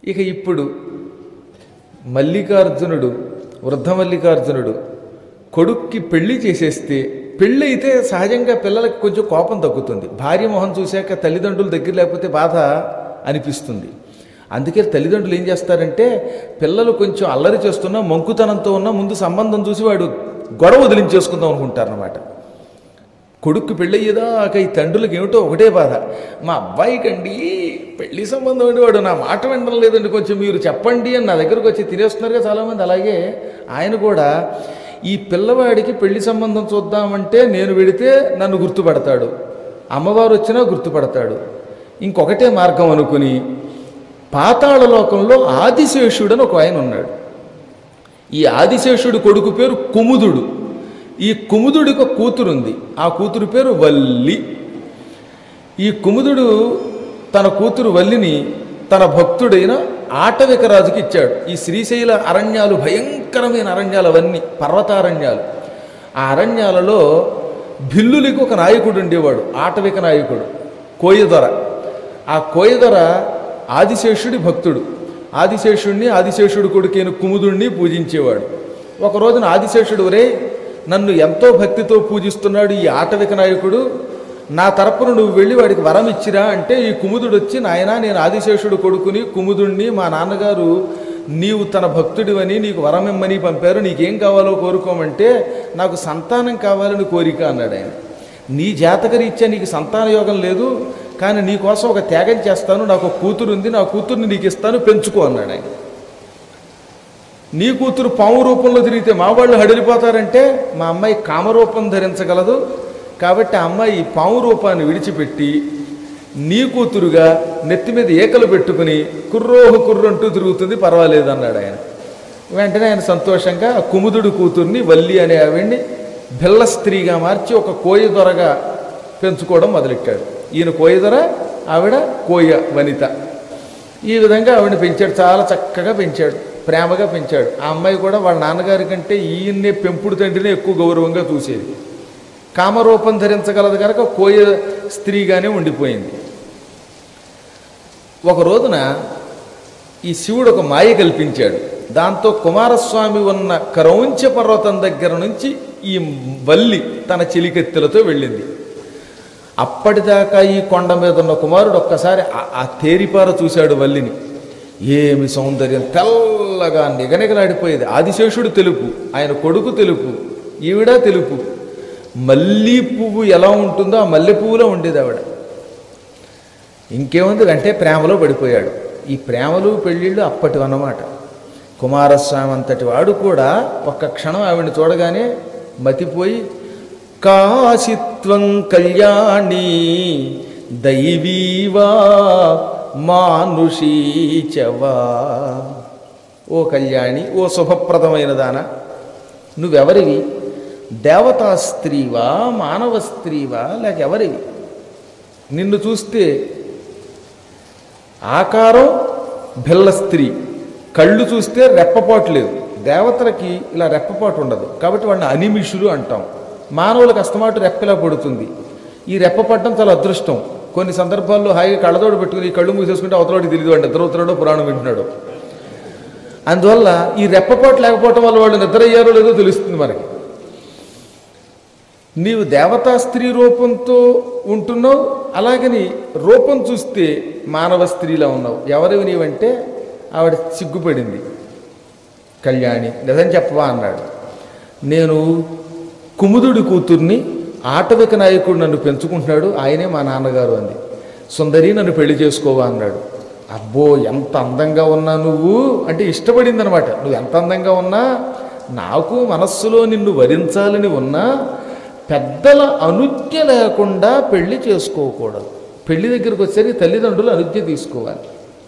ఇక ఇప్పుడు మల్లికార్జునుడు వృద్ధ మల్లికార్జునుడు కొడుక్కి పెళ్లి చేసేస్తే పెళ్ళి అయితే సహజంగా పిల్లలకి కొంచెం కోపం తగ్గుతుంది భార్య మొహం చూశాక తల్లిదండ్రుల దగ్గర లేకపోతే బాధ అనిపిస్తుంది అందుకే తల్లిదండ్రులు ఏం చేస్తారంటే పిల్లలు కొంచెం అల్లరి చేస్తున్నా మంకుతనంతో ఉన్నా ముందు సంబంధం చూసి వాడు గొడవ వదిలించేసుకుందాం అనుకుంటారనమాట కొడుక్కు పెళ్ళయ్యేదాకా ఈ తండ్రులకు ఏమిటో ఒకటే బాధ మా అబ్బాయికండి పెళ్లి సంబంధం అండి వాడు నా మాట వినడం లేదండి కొంచెం మీరు చెప్పండి అని నా దగ్గరకు వచ్చి తినేస్తున్నారుగా చాలామంది అలాగే ఆయన కూడా ఈ పిల్లవాడికి పెళ్లి సంబంధం చూద్దామంటే నేను వెడితే నన్ను గుర్తుపడతాడు అమ్మవారు వచ్చినా గుర్తుపడతాడు ఇంకొకటే మార్గం అనుకుని పాతాళ లోకంలో ఆదిశేషుడు అని ఒక ఆయన ఉన్నాడు ఈ ఆదిశేషుడు కొడుకు పేరు కుముదుడు ఈ కుముదుడికి ఒక కూతురుంది ఆ కూతురు పేరు వల్లి ఈ కుముదుడు తన కూతురు వల్లిని తన భక్తుడైన ఆటవిక రాజుకి ఇచ్చాడు ఈ శ్రీశైల అరణ్యాలు భయంకరమైన అరణ్యాలు అవన్నీ పర్వతారణ్యాలు ఆ అరణ్యాలలో భిల్లులకి ఒక నాయకుడు ఉండేవాడు ఆటవిక నాయకుడు కోయదొర ఆ కోయదొర ఆదిశేషుడి భక్తుడు ఆదిశేషుడిని ఆదిశేషుడు కొడుకైన కుముదుణ్ణి పూజించేవాడు ఒక రోజున ఆదిశేషుడు ఒరే నన్ను ఎంతో భక్తితో పూజిస్తున్నాడు ఈ ఆటవిక నాయకుడు నా తరపున నువ్వు వెళ్ళి వాడికి వరం ఇచ్చిరా అంటే ఈ కుముదుడు వచ్చి నాయనా నేను ఆదిశేషుడు కొడుకుని కుముదుణ్ణి మా నాన్నగారు నీవు తన భక్తుడివని నీకు వరం ఇమ్మని పంపారు నీకేం కావాలో కోరుకోమంటే నాకు సంతానం కావాలని కోరిక అన్నాడు ఆయన నీ జాతకరీత్యా నీకు సంతాన యోగం లేదు కానీ నీ కోసం ఒక త్యాగం చేస్తాను నాకు ఒక కూతురు ఉంది నా కూతుర్ని నీకు ఇస్తాను పెంచుకో అన్నాడు ఆయన నీ కూతురు పాము రూపంలో తిరిగితే మా వాళ్ళు హడిలిపోతారంటే మా అమ్మాయి కామరూపం ధరించగలదు కాబట్టి ఆ అమ్మాయి ఈ పాము రూపాన్ని విడిచిపెట్టి నీ కూతురుగా నెత్తి మీద ఏకలు పెట్టుకుని కుర్రోహు కుర్రంటూ తిరుగుతుంది పర్వాలేదు అన్నాడు ఆయన వెంటనే ఆయన సంతోషంగా ఆ కుముదుడు కూతుర్ని వల్లి అనే ఆవిడ్ని బిల్ల స్త్రీగా మార్చి ఒక కోయ దొరగా పెంచుకోవడం మొదలెట్టాడు ఈయన కోయ దొర ఆవిడ కోయ వనిత ఈ విధంగా ఆవిడని పెంచాడు చాలా చక్కగా పెంచాడు ప్రేమగా పెంచాడు ఆ అమ్మాయి కూడా వాళ్ళ నాన్నగారి కంటే ఈయన్నే పెంపుడు తండ్రినే ఎక్కువ గౌరవంగా చూసేది కామరూపం ధరించగలదు కనుక కోయ స్త్రీగానే ఉండిపోయింది ఒక రోజున ఈ శివుడు ఒక మాయ కల్పించాడు దాంతో కుమారస్వామి ఉన్న క్రౌంచ పర్వతం దగ్గర నుంచి ఈ వల్లి తన చెలికెత్తెలతో వెళ్ళింది అప్పటిదాకా ఈ కొండ మీద ఉన్న కుమారుడు ఒక్కసారి ఆ- ఆ తేరిపార చూశాడు వల్లిని ఏమి సౌందర్యం తెల్లగా నిగనిగలాడిపోయేది ఆదిశేషుడు తెలుపు ఆయన కొడుకు తెలుపు ఈవిడ తెలుపు మల్లీ పువ్వు ఎలా ఉంటుందో ఆ మల్లె పువ్వులో ఉండేది ఆవిడ ఇంకేముంది అంటే ప్రేమలో పడిపోయాడు ఈ ప్రేమలు పెళ్ళిళ్ళు అప్పటివన్నమాట కుమారస్వామి అంతటి వాడు కూడా ఒక్క క్షణం ఆవిడని చూడగానే మతిపోయి కాశిత్వం కళ్యాణి దైవీవా మానుషీచవా ఓ కళ్యాణి ఓ శుభప్రదమైన దాన నువ్వెవరివి దేవతా స్త్రీవా మానవ స్త్రీవా లేక ఎవరివి నిన్ను చూస్తే ఆకారం బిల్ల స్త్రీ కళ్ళు చూస్తే రెప్పపాటు లేదు దేవతలకి ఇలా రెప్పపాటు ఉండదు కాబట్టి వాళ్ళని అనిమిషులు అంటాం మానవులకు అస్తమాటు రెప్పలా పడుతుంది ఈ రెప్ప పడడం చాలా అదృష్టం కొన్ని సందర్భాల్లో హాయిగా కళ్ళతోడు పెట్టుకుని ఈ కళ్ళు మూసేసుకుంటే అవతలవాడికి తెలియదు వాడు నిద్ర అవుతున్నాడో పురాణం వింటున్నాడు అందువల్ల ఈ రెప్పపాటు లేకపోవటం వల్ల వాళ్ళు నిద్ర అయ్యారో లేదో తెలుస్తుంది మనకి నీవు దేవతా స్త్రీ రూపంతో ఉంటున్నావు అలాగని రూపం చూస్తే మానవ స్త్రీలా ఉన్నావు ఎవరివి నీవంటే ఆవిడ సిగ్గుపడింది కళ్యాణి నిజం చెప్పవా అన్నాడు నేను కుముదుడి కూతుర్ని ఆటవిక నాయకుడు నన్ను పెంచుకుంటున్నాడు ఆయనే మా నాన్నగారు అంది సుందరి నన్ను పెళ్లి చేసుకోవా అన్నాడు అబ్బో ఎంత అందంగా ఉన్నా నువ్వు అంటే ఇష్టపడింది అనమాట నువ్వు ఎంత అందంగా ఉన్నా నాకు మనస్సులో నిన్ను వరించాలని ఉన్నా పెద్దల అనుజ్ఞ లేకుండా పెళ్లి చేసుకోకూడదు పెళ్లి దగ్గరికి వచ్చేసరికి తల్లిదండ్రులు అనుజ్ఞ తీసుకోవాలి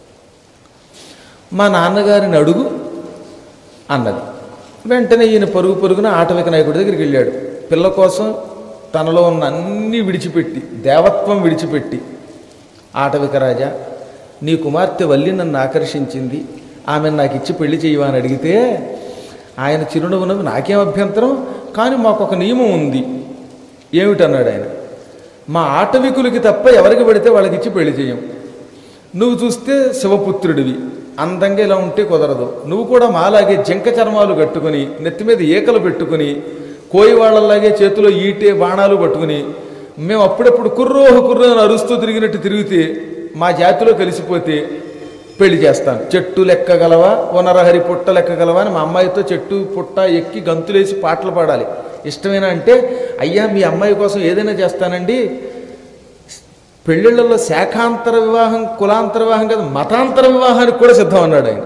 మా నాన్నగారిని అడుగు అన్నది వెంటనే ఈయన పరుగు పరుగున ఆటవిక నాయకుడి దగ్గరికి వెళ్ళాడు పిల్ల కోసం తనలో ఉన్న అన్నీ విడిచిపెట్టి దేవత్వం విడిచిపెట్టి ఆటవిక రాజా నీ కుమార్తె వల్లి నన్ను ఆకర్షించింది ఆమెను నాకు ఇచ్చి పెళ్లి చేయవా అని అడిగితే ఆయన చిరునవ్వు నాకేం అభ్యంతరం కానీ మాకు ఒక నియమం ఉంది ఏమిటన్నాడు ఆయన మా ఆటవికులకి తప్ప ఎవరికి పడితే వాళ్ళకి ఇచ్చి పెళ్లి చేయం నువ్వు చూస్తే శివపుత్రుడివి అందంగా ఇలా ఉంటే కుదరదు నువ్వు కూడా మాలాగే జింక చర్మాలు కట్టుకుని నెత్తి మీద ఈకలు పెట్టుకుని కోయి వాళ్ళలాగే చేతిలో ఈటే బాణాలు పట్టుకుని మేము అప్పుడప్పుడు కుర్రోహు కుర్రో అని అరుస్తూ తిరిగినట్టు తిరిగితే మా జాతిలో కలిసిపోతే పెళ్లి చేస్తాను చెట్టు లెక్కగలవా వనరహరి పుట్ట లెక్కగలవా అని మా అమ్మాయితో చెట్టు పుట్ట ఎక్కి గంతులేసి పాటలు పాడాలి ఇష్టమేనా అంటే అయ్యా మీ అమ్మాయి కోసం ఏదైనా చేస్తానండి పెళ్ళిళ్ళలో శాఖాంతర వివాహం కులాంతర వివాహం కాదు మతాంతర వివాహానికి కూడా సిద్ధం అన్నాడు ఆయన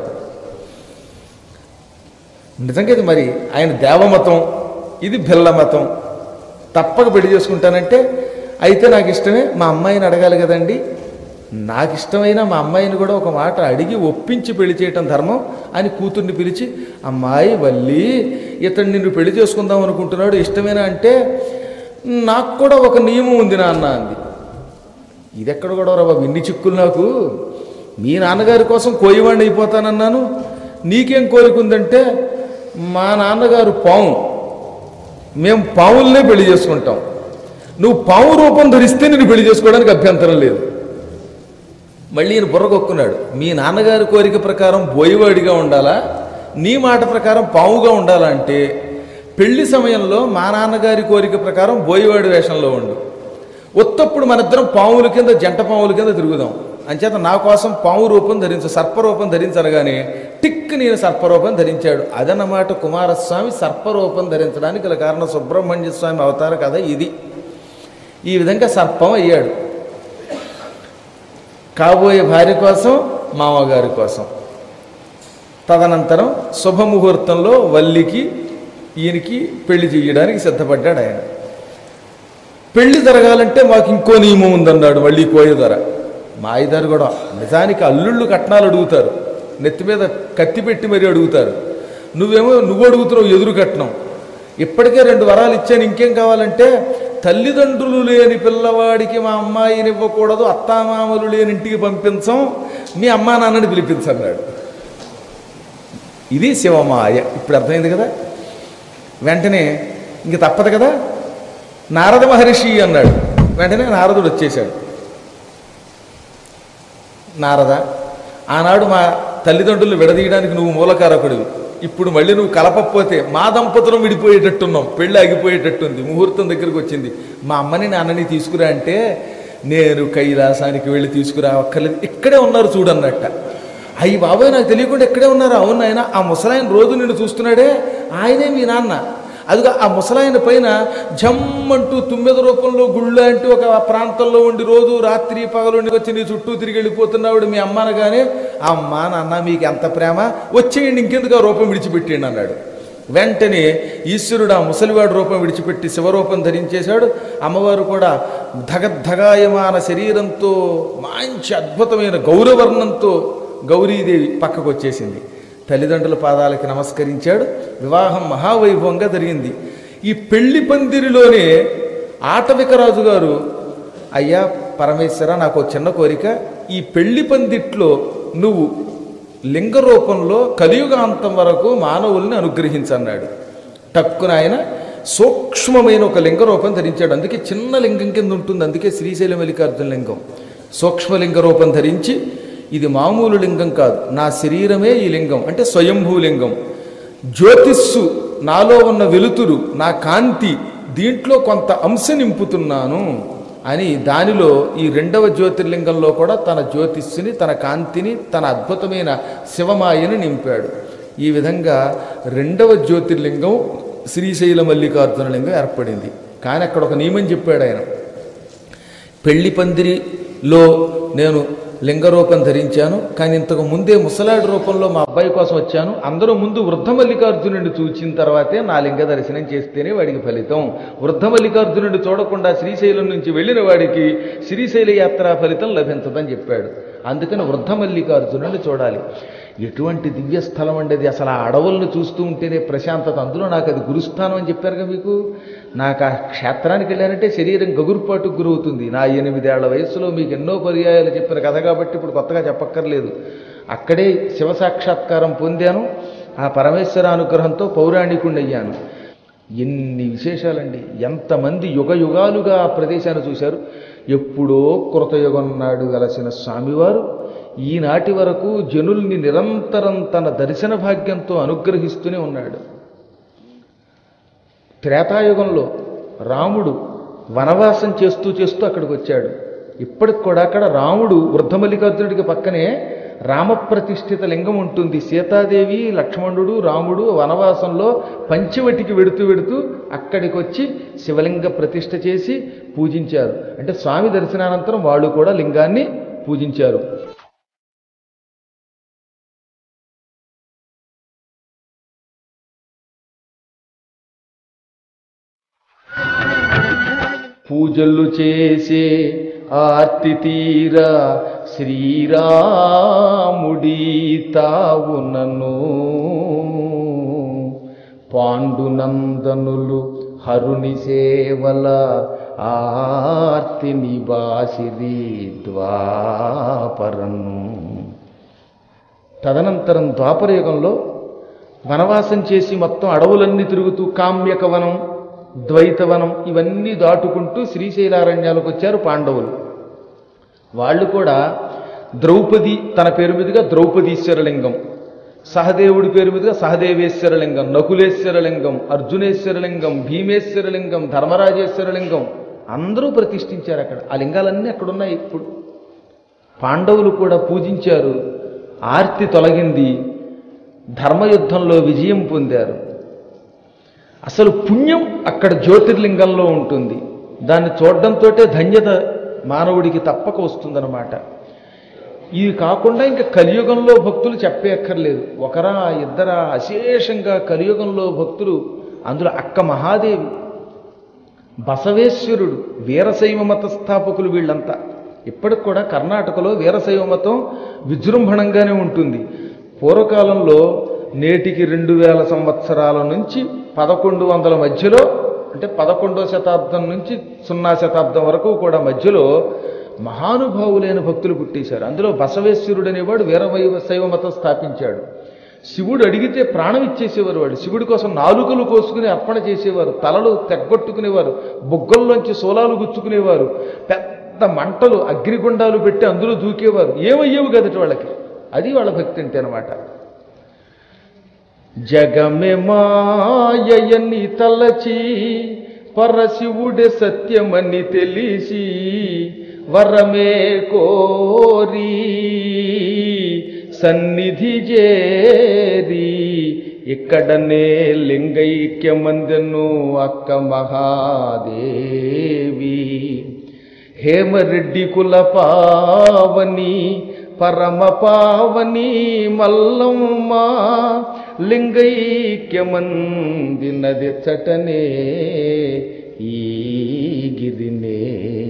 నిజంగా ఇది మరి ఆయన దేవమతం ఇది భిల్ల మతం తప్పక పెళ్లి చేసుకుంటానంటే అయితే నాకు ఇష్టమే మా అమ్మాయిని అడగాలి కదండి నాకు ఇష్టమైన మా అమ్మాయిని కూడా ఒక మాట అడిగి ఒప్పించి పెళ్లి చేయటం ధర్మం అని కూతుర్ని పిలిచి అమ్మాయి వల్లి ఇతడు నిన్ను పెళ్లి చేసుకుందాం అనుకుంటున్నాడు ఇష్టమేనా అంటే నాకు కూడా ఒక నియమం ఉంది నాన్న అంది ఇది ఎక్కడ కూడా రా బాబు ఇన్ని చిక్కులు నాకు మీ నాన్నగారి కోసం కోయివాడిని అయిపోతానన్నాను నీకేం కోరిక ఉందంటే మా నాన్నగారు పాము మేము పావులనే పెళ్లి చేసుకుంటాం నువ్వు పావు రూపం ధరిస్తే నేను పెళ్లి చేసుకోవడానికి అభ్యంతరం లేదు మళ్ళీ ఈయన బుర్రకొక్కున్నాడు మీ నాన్నగారి కోరిక ప్రకారం బోయివాడిగా ఉండాలా నీ మాట ప్రకారం పావుగా ఉండాలా అంటే పెళ్లి సమయంలో మా నాన్నగారి కోరిక ప్రకారం బోయివాడి వేషంలో ఉండు ఒత్తప్పుడు మనిద్దరం పావుల కింద జంట పావుల కింద తిరుగుదాం అంచేత నా కోసం పావు రూపం ధరించు సర్పరూపం ధరించనగానే టిక్ నేను సర్పరూపం ధరించాడు అదన్నమాట కుమారస్వామి సర్పరూపం ధరించడానికి గల కారణం సుబ్రహ్మణ్య స్వామి అవతార కథ ఇది ఈ విధంగా సర్పం అయ్యాడు కాబోయే భార్య కోసం మామగారి కోసం తదనంతరం శుభముహూర్తంలో వల్లికి ఈయనకి పెళ్లి చేయడానికి సిద్ధపడ్డాడు ఆయన పెళ్లి జరగాలంటే మాకు ఇంకో నియమం ఉందన్నాడు మళ్ళీ కోయధర మా ఐదారు కూడా నిజానికి అల్లుళ్ళు కట్నాలు అడుగుతారు నెత్తి మీద కత్తి పెట్టి మరీ అడుగుతారు నువ్వేమో నువ్వు అడుగుతున్నావు ఎదురు కట్నం ఇప్పటికే రెండు వరాలు ఇచ్చాను ఇంకేం కావాలంటే తల్లిదండ్రులు లేని పిల్లవాడికి మా అమ్మాయిని ఇవ్వకూడదు అత్తామామలు లేని ఇంటికి పంపించం మీ అమ్మా నాన్నని పిలిపించన్నాడు ఇది శివమాయ ఇప్పుడు అర్థమైంది కదా వెంటనే ఇంక తప్పదు కదా నారద మహర్షి అన్నాడు వెంటనే నారదుడు వచ్చేశాడు నారద ఆనాడు మా తల్లిదండ్రులు విడదీయడానికి నువ్వు మూలకారకుడివి ఇప్పుడు మళ్ళీ నువ్వు కలపకపోతే మా దంపతులం విడిపోయేటట్టున్నాం పెళ్ళి ఆగిపోయేటట్టుంది ముహూర్తం దగ్గరికి వచ్చింది మా అమ్మని నాన్నని తీసుకురా అంటే నేను కైలాసానికి వెళ్ళి తీసుకురా అక్కర్లేదు ఇక్కడే ఉన్నారు చూడన్నట్ట అయ్యి బాబాయ్ నాకు తెలియకుండా ఇక్కడే ఉన్నారు అవును ఆయన ఆ ముసలాయన రోజు నిన్ను చూస్తున్నాడే ఆయనే మీ నాన్న అదిగో ఆ ముసలాయన పైన జమ్మంటూ తుమ్మెద రూపంలో గుళ్ళు అంటూ ఒక ప్రాంతంలో ఉండి రోజు రాత్రి పగలుండి వచ్చి నీ చుట్టూ తిరిగి వెళ్ళిపోతున్నాడు మీ అమ్మ అనగానే అమ్మ నాన్న మీకు ఎంత ప్రేమ వచ్చేయండి ఇంకెందుకు ఆ రూపం విడిచిపెట్టేయండి అన్నాడు వెంటనే ఈశ్వరుడు ఆ ముసలివాడు రూపం విడిచిపెట్టి శివరూపం ధరించేశాడు అమ్మవారు కూడా ధగద్ధగాయమాన శరీరంతో మంచి అద్భుతమైన గౌరవర్ణంతో గౌరీదేవి పక్కకు వచ్చేసింది తల్లిదండ్రుల పాదాలకి నమస్కరించాడు వివాహం మహావైభవంగా జరిగింది ఈ పెళ్లి పందిరిలోనే ఆటవికరాజు గారు అయ్యా పరమేశ్వర నాకు ఒక చిన్న కోరిక ఈ పెళ్లి పందిట్లో నువ్వు లింగ రూపంలో కలియుగాంతం వరకు మానవుల్ని అనుగ్రహించన్నాడు టక్కున ఆయన సూక్ష్మమైన ఒక లింగ రూపం ధరించాడు అందుకే చిన్న లింగం కింద ఉంటుంది అందుకే శ్రీశైల మల్లికార్జున లింగం సూక్ష్మలింగ రూపం ధరించి ఇది మామూలు లింగం కాదు నా శరీరమే ఈ లింగం అంటే స్వయంభూ లింగం జ్యోతిస్సు నాలో ఉన్న వెలుతురు నా కాంతి దీంట్లో కొంత అంశ నింపుతున్నాను అని దానిలో ఈ రెండవ జ్యోతిర్లింగంలో కూడా తన జ్యోతిస్సుని తన కాంతిని తన అద్భుతమైన శివమాయని నింపాడు ఈ విధంగా రెండవ జ్యోతిర్లింగం శ్రీశైల మల్లికార్జున లింగం ఏర్పడింది కానీ అక్కడ ఒక నియమం చెప్పాడు ఆయన పెళ్లి పందిరిలో నేను లింగరూపం ధరించాను కానీ ఇంతకు ముందే ముసలాడి రూపంలో మా అబ్బాయి కోసం వచ్చాను అందరూ ముందు వృద్ధ మల్లికార్జునుడిని చూచిన తర్వాతే నా లింగ దర్శనం చేస్తేనే వాడికి ఫలితం వృద్ధ మల్లికార్జునుడిని చూడకుండా శ్రీశైలం నుంచి వెళ్ళిన వాడికి శ్రీశైల యాత్రా ఫలితం లభించదని చెప్పాడు అందుకని వృద్ధ మల్లికార్జునుడిని చూడాలి ఎటువంటి దివ్య స్థలం అండి అది అసలు ఆ అడవులను చూస్తూ ఉంటేనే ప్రశాంతత అందులో నాకు అది గురుస్థానం అని చెప్పారుగా మీకు నాకు ఆ క్షేత్రానికి వెళ్ళానంటే శరీరం గగురుపాటుకు గురవుతుంది నా ఎనిమిదేళ్ల వయస్సులో మీకు ఎన్నో పర్యాయాలు చెప్పిన కథ కాబట్టి ఇప్పుడు కొత్తగా చెప్పక్కర్లేదు అక్కడే శివ సాక్షాత్కారం పొందాను ఆ పరమేశ్వర అనుగ్రహంతో పౌరాణికుణ్ణి అయ్యాను ఎన్ని విశేషాలండి ఎంతమంది యుగ యుగాలుగా ఆ ప్రదేశాన్ని చూశారు ఎప్పుడో కృతయుగం నాడు వెలసిన స్వామివారు ఈనాటి వరకు జనుల్ని నిరంతరం తన దర్శన భాగ్యంతో అనుగ్రహిస్తూనే ఉన్నాడు త్రేతాయుగంలో రాముడు వనవాసం చేస్తూ చేస్తూ అక్కడికి వచ్చాడు ఇప్పటికి కూడా అక్కడ రాముడు వృద్ధమల్లికార్జునుడికి పక్కనే రామప్రతిష్ఠిత లింగం ఉంటుంది సీతాదేవి లక్ష్మణుడు రాముడు వనవాసంలో పంచవటికి వెడుతూ వెడుతూ అక్కడికి వచ్చి శివలింగ ప్రతిష్ఠ చేసి పూజించారు అంటే స్వామి దర్శనానంతరం వాళ్ళు కూడా లింగాన్ని పూజించారు పూజలు చేసే ఆర్తి తీరా శ్రీరాముడి తావునను పాండునందనులు హరుని సేవల ఆర్తి నివాసిరి ద్వాపరను తదనంతరం ద్వాపరయుగంలో వనవాసం చేసి మొత్తం అడవులన్నీ తిరుగుతూ కామ్యకవనం ద్వైతవనం ఇవన్నీ దాటుకుంటూ శ్రీశైలారణ్యాలకు వచ్చారు పాండవులు వాళ్ళు కూడా ద్రౌపది తన పేరు మీదుగా ద్రౌపదీశ్వరలింగం సహదేవుడి పేరు మీదుగా సహదేవేశ్వరలింగం నకులేశ్వరలింగం అర్జునేశ్వరలింగం భీమేశ్వరలింగం ధర్మరాజేశ్వరలింగం అందరూ ప్రతిష్ఠించారు అక్కడ ఆ లింగాలన్నీ అక్కడ ఉన్నాయి ఇప్పుడు పాండవులు కూడా పూజించారు ఆర్తి తొలగింది ధర్మయుద్ధంలో విజయం పొందారు అసలు పుణ్యం అక్కడ జ్యోతిర్లింగంలో ఉంటుంది దాన్ని చూడడంతో ధన్యత మానవుడికి తప్పక వస్తుందన్నమాట ఇవి కాకుండా ఇంకా కలియుగంలో భక్తులు చెప్పేయక్కర్లేదు ఒకరా ఇద్దరా అశేషంగా కలియుగంలో భక్తులు అందులో అక్క మహాదేవి బసవేశ్వరుడు వీరశైవ మత స్థాపకులు వీళ్ళంతా ఇప్పటికి కూడా కర్ణాటకలో వీరశైవ మతం విజృంభణంగానే ఉంటుంది పూర్వకాలంలో నేటికి రెండు వేల సంవత్సరాల నుంచి పదకొండు వందల మధ్యలో అంటే పదకొండో శతాబ్దం నుంచి సున్నా శతాబ్దం వరకు కూడా మధ్యలో మహానుభావులైన భక్తులు పుట్టేశారు అందులో బసవేశ్వరుడు అనేవాడు వీరవైవ శైవ మతం స్థాపించాడు శివుడు అడిగితే ప్రాణం ఇచ్చేసేవారు వాడు శివుడి కోసం నాలుకలు కోసుకుని అర్పణ చేసేవారు తలలు తెగ్గొట్టుకునేవారు బొగ్గల్లోంచి సోలాలు గుచ్చుకునేవారు పెద్ద మంటలు అగ్నిగుండాలు పెట్టి అందులో దూకేవారు ఏమయ్యేవి కదట వాళ్ళకి అది వాళ్ళ భక్తి అంటే అనమాట జగమె మాయని తలచి పరశివుడే సత్యమని తెలిసి వరమే కోరి సన్నిధి చేరి ఇక్కడనే లింగైక్యమందెను అక్క మహాదేవి హేమరెడ్డి కుల పావని పరమ పావని మల్లమ్మ లింగైక్యమందినది చటనే ఈ గిరినే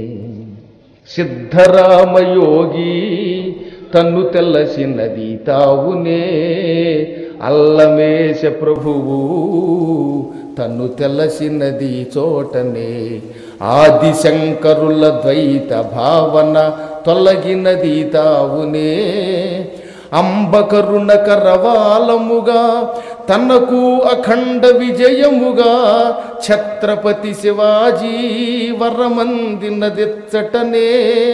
సిద్ధరామయోగి తన్ను తెల్లసినది తావునే అల్లమేశ ప్రభువు తన్ను తెల్లసినది చోటనే ఆదిశంకరుల ద్వైత భావన తొలగినది తావునే అంబకరుణ కరవాలముగా తనకు అఖండ విజయముగా ఛత్రపతి శివాజీ వరమందినదెచ్చటనే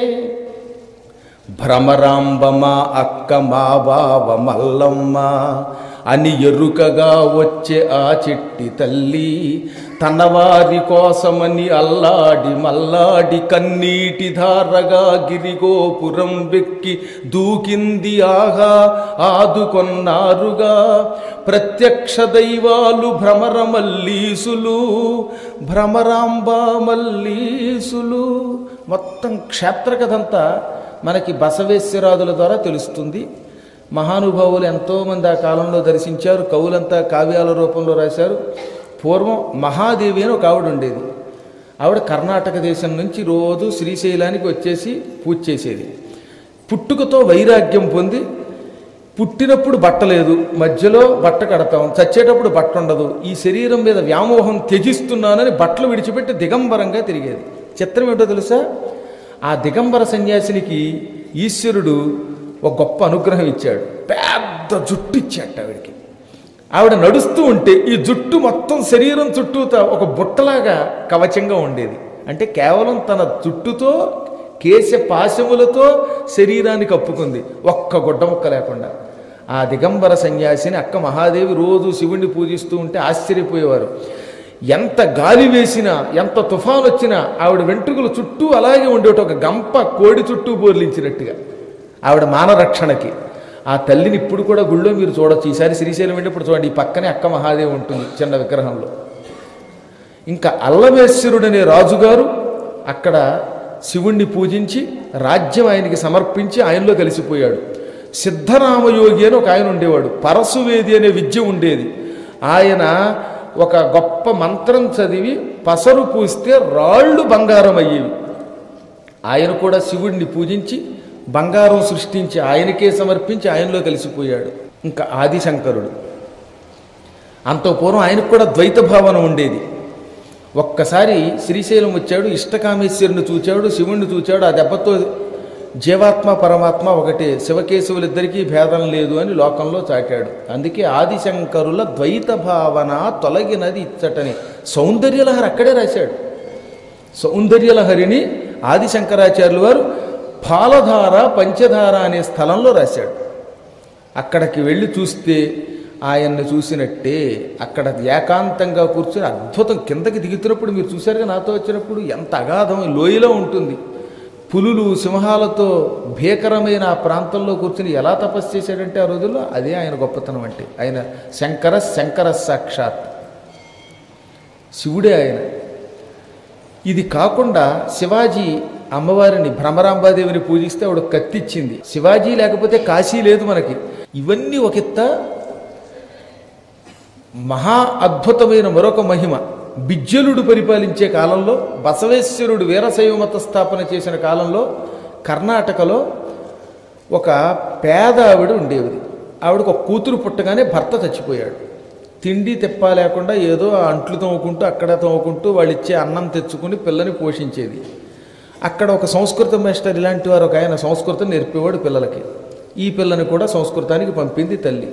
భ్రమరాంబమా అక్క మా బావ మల్లమ్మ అని ఎరుకగా వచ్చే ఆ చిట్టి తల్లి తన వారి కోసమని అల్లాడి మల్లాడి కన్నీటి ధారగా గిరిగోపురం వెక్కి దూకింది ఆగా ఆదుకొన్నారుగా ప్రత్యక్ష దైవాలు భ్రమర మల్లీసులు భ్రమరాంబ మల్లీసులు మొత్తం క్షేత్ర కథంతా మనకి బసవేశ్వరాదుల ద్వారా తెలుస్తుంది మహానుభావులు ఎంతోమంది ఆ కాలంలో దర్శించారు కవులంతా కావ్యాల రూపంలో రాశారు పూర్వం మహాదేవి అని ఒక ఆవిడ ఉండేది ఆవిడ కర్ణాటక దేశం నుంచి రోజు శ్రీశైలానికి వచ్చేసి పూజ చేసేది పుట్టుకతో వైరాగ్యం పొంది పుట్టినప్పుడు బట్ట లేదు మధ్యలో బట్ట కడతాం చచ్చేటప్పుడు బట్ట ఉండదు ఈ శరీరం మీద వ్యామోహం త్యజిస్తున్నానని బట్టలు విడిచిపెట్టి దిగంబరంగా తిరిగేది చిత్రం ఏంటో తెలుసా ఆ దిగంబర సన్యాసినికి ఈశ్వరుడు ఒక గొప్ప అనుగ్రహం ఇచ్చాడు పెద్ద జుట్టు ఇచ్చాట ఆవిడికి ఆవిడ నడుస్తూ ఉంటే ఈ జుట్టు మొత్తం శరీరం చుట్టూతా ఒక బుట్టలాగా కవచంగా ఉండేది అంటే కేవలం తన జుట్టుతో కేశ పాశములతో శరీరాన్ని కప్పుకుంది ఒక్క గుడ్డ ముక్క లేకుండా ఆ దిగంబర సన్యాసిని అక్క మహాదేవి రోజు శివుణ్ణి పూజిస్తూ ఉంటే ఆశ్చర్యపోయేవారు ఎంత గాలి వేసినా ఎంత తుఫాన్ వచ్చినా ఆవిడ వెంట్రుకలు చుట్టూ అలాగే ఉండేట ఒక గంప కోడి చుట్టూ బోర్లించినట్టుగా ఆవిడ మానరక్షణకి ఆ తల్లిని ఇప్పుడు కూడా గుళ్ళో మీరు చూడొచ్చు ఈసారి శ్రీశైలం వెళ్ళినప్పుడు చూడండి ఈ పక్కనే అక్క మహాదేవి ఉంటుంది చిన్న విగ్రహంలో ఇంకా అల్లమేశ్వరుడనే రాజుగారు అక్కడ శివుణ్ణి పూజించి రాజ్యం ఆయనకి సమర్పించి ఆయనలో కలిసిపోయాడు సిద్ధరామయోగి అని ఒక ఆయన ఉండేవాడు పరశువేది అనే విద్య ఉండేది ఆయన ఒక గొప్ప మంత్రం చదివి పసరు పూస్తే రాళ్ళు బంగారం అయ్యేవి ఆయన కూడా శివుడిని పూజించి బంగారం సృష్టించి ఆయనకే సమర్పించి ఆయనలో కలిసిపోయాడు ఇంకా ఆదిశంకరుడు అంత పూర్వం ఆయనకు కూడా ద్వైత భావన ఉండేది ఒక్కసారి శ్రీశైలం వచ్చాడు ఇష్టకామేశ్వరుని చూచాడు శివుణ్ణి చూచాడు ఆ దెబ్బతో జీవాత్మ పరమాత్మ ఒకటే శివకేశవులిద్దరికీ భేదం లేదు అని లోకంలో చాటాడు అందుకే ఆదిశంకరుల ద్వైత భావన తొలగినది ఇచ్చటని సౌందర్యలహరి అక్కడే రాశాడు సౌందర్యలహరిని ఆదిశంకరాచార్యులు వారు పాలధార పంచధార అనే స్థలంలో రాశాడు అక్కడికి వెళ్ళి చూస్తే ఆయన్ని చూసినట్టే అక్కడ ఏకాంతంగా కూర్చొని అద్భుతం కిందకి దిగుతున్నప్పుడు మీరు చూశారుగా నాతో వచ్చినప్పుడు ఎంత అగాధం లోయలో ఉంటుంది పులులు సింహాలతో భీకరమైన ఆ ప్రాంతంలో కూర్చుని ఎలా తపస్సు చేశాడంటే ఆ రోజుల్లో అదే ఆయన గొప్పతనం అంటే ఆయన శంకర శంకర సాక్షాత్ శివుడే ఆయన ఇది కాకుండా శివాజీ అమ్మవారిని భ్రమరాంబాదేవిని పూజిస్తే ఆవిడ కత్తిచ్చింది శివాజీ లేకపోతే కాశీ లేదు మనకి ఇవన్నీ ఒక ఎత్త మహా అద్భుతమైన మరొక మహిమ బిజ్జలుడు పరిపాలించే కాలంలో బసవేశ్వరుడు వీరశైవ మత స్థాపన చేసిన కాలంలో కర్ణాటకలో ఒక పేద ఆవిడ ఉండేది ఆవిడకు ఒక కూతురు పుట్టగానే భర్త చచ్చిపోయాడు తిండి తెప్ప లేకుండా ఏదో ఆ అంట్లు తోముకుంటూ అక్కడ తోముకుంటూ వాళ్ళు ఇచ్చే అన్నం తెచ్చుకుని పిల్లని పోషించేది అక్కడ ఒక సంస్కృత మాస్టర్ ఇలాంటి వారు ఒక ఆయన సంస్కృతం నేర్పేవాడు పిల్లలకి ఈ పిల్లని కూడా సంస్కృతానికి పంపింది తల్లి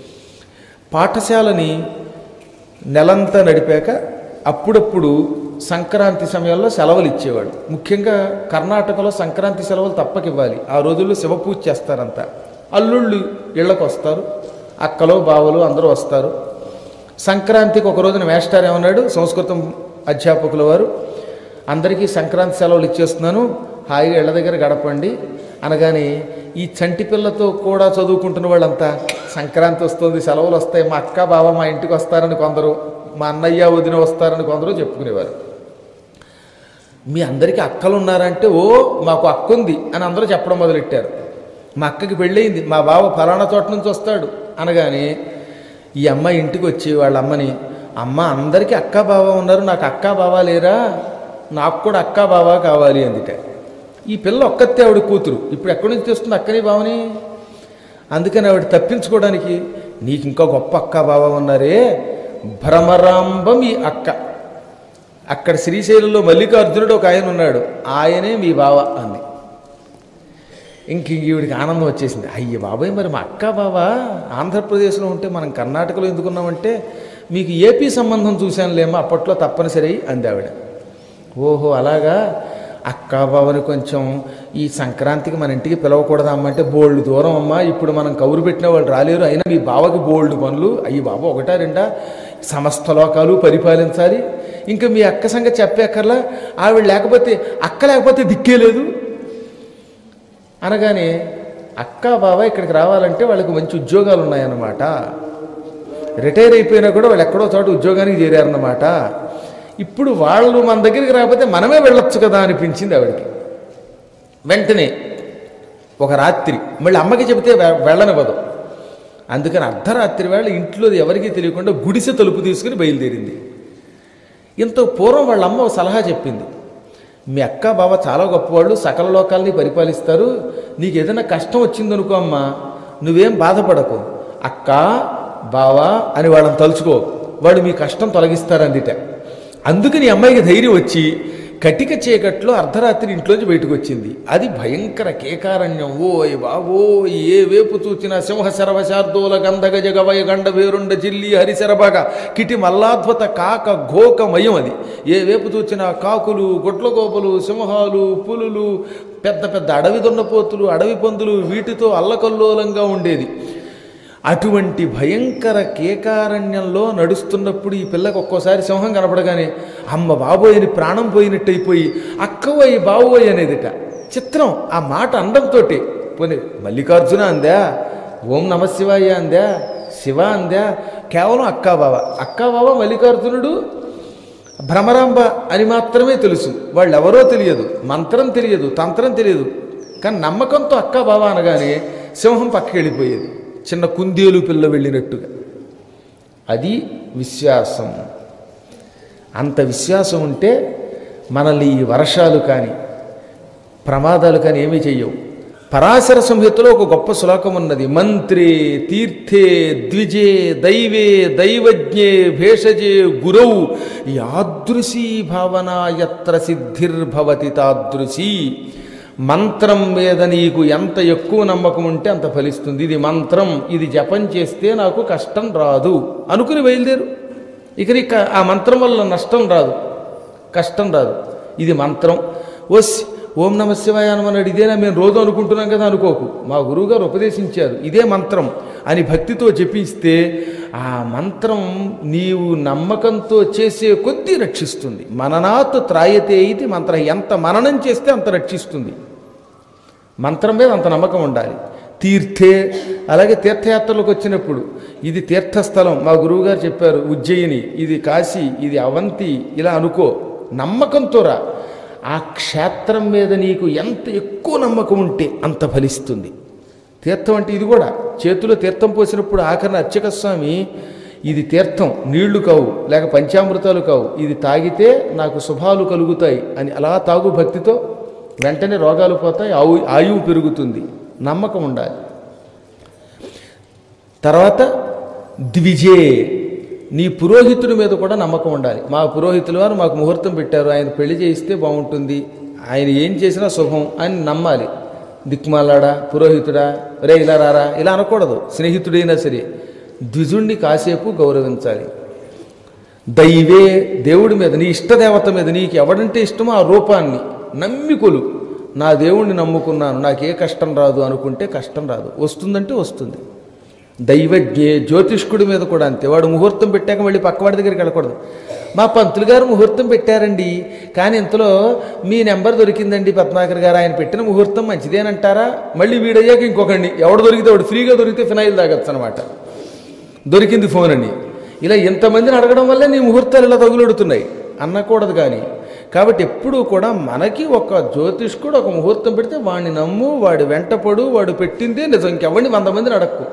పాఠశాలని నెలంతా నడిపాక అప్పుడప్పుడు సంక్రాంతి సమయంలో సెలవులు ఇచ్చేవాడు ముఖ్యంగా కర్ణాటకలో సంక్రాంతి సెలవులు తప్పకివ్వాలి ఆ రోజుల్లో శివపూజ చేస్తారంతా అల్లుళ్ళు ఇళ్ళకు వస్తారు అక్కలో బావలు అందరూ వస్తారు సంక్రాంతికి ఒక రోజున మేస్టార్ ఏమన్నాడు సంస్కృతం అధ్యాపకుల వారు అందరికీ సంక్రాంతి సెలవులు ఇచ్చేస్తున్నాను హాయిగా ఇళ్ళ దగ్గర గడపండి అనగానే ఈ చంటి పిల్లతో కూడా చదువుకుంటున్న వాళ్ళంతా సంక్రాంతి వస్తుంది సెలవులు వస్తాయి మా అక్క బావ మా ఇంటికి వస్తారని కొందరు మా అన్నయ్య వదిన వస్తారని కొందరు చెప్పుకునేవారు మీ అందరికీ అక్కలు ఉన్నారంటే ఓ మాకు అక్క ఉంది అని అందరూ చెప్పడం మొదలెట్టారు మా అక్కకి పెళ్ళయింది మా బావ ఫలానా చోట నుంచి వస్తాడు అనగానే ఈ అమ్మ ఇంటికి వచ్చి వాళ్ళ అమ్మని అమ్మ అందరికీ అక్క బావ ఉన్నారు నాకు అక్క బావ లేరా నాకు కూడా అక్క బావ కావాలి అందుట ఈ పిల్ల ఒక్కతే ఆవిడ కూతురు ఇప్పుడు ఎక్కడి నుంచి తెస్తుంది అక్కని బావని అందుకని ఆవిడ తప్పించుకోవడానికి నీకు ఇంకా గొప్ప అక్క బావ ఉన్నారే భ్రమరాంబ మీ అక్క అక్కడ శ్రీశైలంలో మల్లికార్జునుడు ఒక ఆయన ఉన్నాడు ఆయనే మీ బావ అంది ఇంక ఈవిడికి ఆనందం వచ్చేసింది అయ్య బాబాయ్ మరి మా అక్క బావ ఆంధ్రప్రదేశ్లో ఉంటే మనం కర్ణాటకలో ఎందుకున్నామంటే మీకు ఏపీ సంబంధం చూశానులేమో అప్పట్లో తప్పనిసరి అంది ఆవిడ ఓహో అలాగా అక్క బావని కొంచెం ఈ సంక్రాంతికి మన ఇంటికి పిలవకూడదా అమ్మ అంటే బోల్డ్ దూరం అమ్మా ఇప్పుడు మనం కౌరు పెట్టిన వాళ్ళు రాలేరు అయినా మీ బావకి బోల్డ్ పనులు అయ్యి బాబా ఒకటా రెండా సమస్త లోకాలు పరిపాలించాలి ఇంకా మీ అక్క సంగతి చెప్పేక్కర్లా ఆవిడ లేకపోతే అక్క లేకపోతే దిక్కే లేదు అనగానే అక్క బావ ఇక్కడికి రావాలంటే వాళ్ళకి మంచి ఉద్యోగాలు ఉన్నాయన్నమాట రిటైర్ అయిపోయినా కూడా వాళ్ళు ఎక్కడో చోట ఉద్యోగానికి చేరారన్నమాట ఇప్పుడు వాళ్ళు మన దగ్గరికి రాకపోతే మనమే వెళ్ళొచ్చు కదా అనిపించింది ఆవిడకి వెంటనే ఒక రాత్రి మళ్ళీ అమ్మకి చెబితే వె- వెళ్ళనివ్వదు అందుకని అర్ధరాత్రి వేళ ఇంట్లో ఎవరికీ తెలియకుండా గుడిసె తలుపు తీసుకుని బయలుదేరింది ఇంత పూర్వం వాళ్ళ అమ్మ ఒక సలహా చెప్పింది మీ అక్క బావ చాలా గొప్పవాళ్ళు సకల లోకాలని పరిపాలిస్తారు నీకు ఏదైనా కష్టం వచ్చిందనుకో అమ్మా నువ్వేం బాధపడకు అక్క బావా అని వాళ్ళని తలుచుకో వాళ్ళు మీ కష్టం తొలగిస్తారందిట అందుకని ఈ అమ్మాయికి ధైర్యం వచ్చి కటిక చీకట్లో అర్ధరాత్రి ఇంట్లోంచి బయటకు వచ్చింది అది భయంకర కేకారణ్యం ఓయ్ బాబో ఏ వేపు చూచినా సింహ శరవశార్దూల గంధగ జగవయ గండ వేరుండ జిల్లి హరిశరభగ కిటి మల్లాద్భుత కాక ఘోకమయం అది ఏ వేపు చూచినా కాకులు గొడ్లగోపలు సింహాలు పులులు పెద్ద పెద్ద అడవి దున్నపోతులు అడవి పందులు వీటితో అల్లకల్లోలంగా ఉండేది అటువంటి భయంకర కేకారణ్యంలో నడుస్తున్నప్పుడు ఈ పిల్లకి ఒక్కోసారి సింహం కనపడగానే అమ్మ బాబోయ్ అని ప్రాణం పోయినట్టు అయిపోయి అక్కవోయ్ బావోయ్ అనేదిట చిత్రం ఆ మాట అండంతో పోనీ మల్లికార్జున అందా ఓం నమశివాయ అందా శివ అందా కేవలం అక్కా బావ అక్కా బావ మల్లికార్జునుడు భ్రమరాంబ అని మాత్రమే తెలుసు వాళ్ళు ఎవరో తెలియదు మంత్రం తెలియదు తంత్రం తెలియదు కానీ నమ్మకంతో అక్క బావ అనగానే సింహం పక్కకి వెళ్ళిపోయేది చిన్న కుందేలు పిల్ల వెళ్ళినట్టుగా అది విశ్వాసం అంత విశ్వాసం ఉంటే మనల్ని ఈ వర్షాలు కానీ ప్రమాదాలు కానీ ఏమీ చెయ్యవు పరాశర సంహితలో ఒక గొప్ప శ్లోకం ఉన్నది మంత్రే తీర్థే ద్విజే దైవే దైవజ్ఞే భేషజే గురౌ యాదృశీ భావన ఎత్ర సిద్ధిర్భవతి తాదృశీ మంత్రం మీద నీకు ఎంత ఎక్కువ నమ్మకం ఉంటే అంత ఫలిస్తుంది ఇది మంత్రం ఇది జపం చేస్తే నాకు కష్టం రాదు అనుకుని బయలుదేరు ఇక నీకు ఆ మంత్రం వల్ల నష్టం రాదు కష్టం రాదు ఇది మంత్రం ఓస్ ఓం నమ శివాయ అనమన్నాడు ఇదేనా మేము రోజు అనుకుంటున్నాం కదా అనుకోకు మా గురువుగారు ఉపదేశించారు ఇదే మంత్రం అని భక్తితో జపిస్తే ఆ మంత్రం నీవు నమ్మకంతో చేసే కొద్దీ రక్షిస్తుంది మననాత్ త్రాయతే ఇది మంత్రం ఎంత మననం చేస్తే అంత రక్షిస్తుంది మంత్రం మీద అంత నమ్మకం ఉండాలి తీర్థే అలాగే తీర్థయాత్రలకు వచ్చినప్పుడు ఇది తీర్థస్థలం మా గురువుగారు చెప్పారు ఉజ్జయిని ఇది కాశీ ఇది అవంతి ఇలా అనుకో నమ్మకంతో రా ఆ క్షేత్రం మీద నీకు ఎంత ఎక్కువ నమ్మకం ఉంటే అంత ఫలిస్తుంది తీర్థం అంటే ఇది కూడా చేతిలో తీర్థం పోసినప్పుడు ఆఖరణ అర్చక స్వామి ఇది తీర్థం నీళ్లు కావు లేక పంచామృతాలు కావు ఇది తాగితే నాకు శుభాలు కలుగుతాయి అని అలా తాగు భక్తితో వెంటనే రోగాలు పోతాయి ఆవు ఆయువు పెరుగుతుంది నమ్మకం ఉండాలి తర్వాత ద్విజే నీ పురోహితుడి మీద కూడా నమ్మకం ఉండాలి మా పురోహితులు వారు మాకు ముహూర్తం పెట్టారు ఆయన పెళ్లి చేయిస్తే బాగుంటుంది ఆయన ఏం చేసినా శుభం అని నమ్మాలి దిక్మాలాడా పురోహితుడా రే ఇలా రారా ఇలా అనకూడదు స్నేహితుడైనా సరే ద్విజుణ్ణి కాసేపు గౌరవించాలి దైవే దేవుడి మీద నీ ఇష్టదేవత మీద నీకు ఎవడంటే ఇష్టమో ఆ రూపాన్ని నమ్మికొలు నా దేవుణ్ణి నమ్ముకున్నాను నాకే కష్టం రాదు అనుకుంటే కష్టం రాదు వస్తుందంటే వస్తుంది దైవజ్ఞే జ్యోతిష్కుడి మీద కూడా అంతే వాడు ముహూర్తం పెట్టాక మళ్ళీ పక్కవాడి దగ్గరికి వెళ్ళకూడదు మా పంతులు గారు ముహూర్తం పెట్టారండి కానీ ఇంతలో మీ నెంబర్ దొరికిందండి పద్మాకర్ గారు ఆయన పెట్టిన ముహూర్తం మంచిదేనంటారా మళ్ళీ వీడయ్యాక ఇంకొకండి ఎవడు దొరికితే వాడు ఫ్రీగా దొరికితే ఫినాయిల్ తాగొచ్చు అనమాట దొరికింది ఫోన్ అని ఇలా ఇంతమందిని అడగడం వల్లే నీ ముహూర్తాలు ఇలా తగులెడుతున్నాయి అనకూడదు కానీ కాబట్టి ఎప్పుడూ కూడా మనకి ఒక జ్యోతిష్కుడు ఒక ముహూర్తం పెడితే వాడిని నమ్ము వాడి వెంటపడు వాడు పెట్టిందే నిజం ఇంకెవరిని వంద మందిని అడక్కు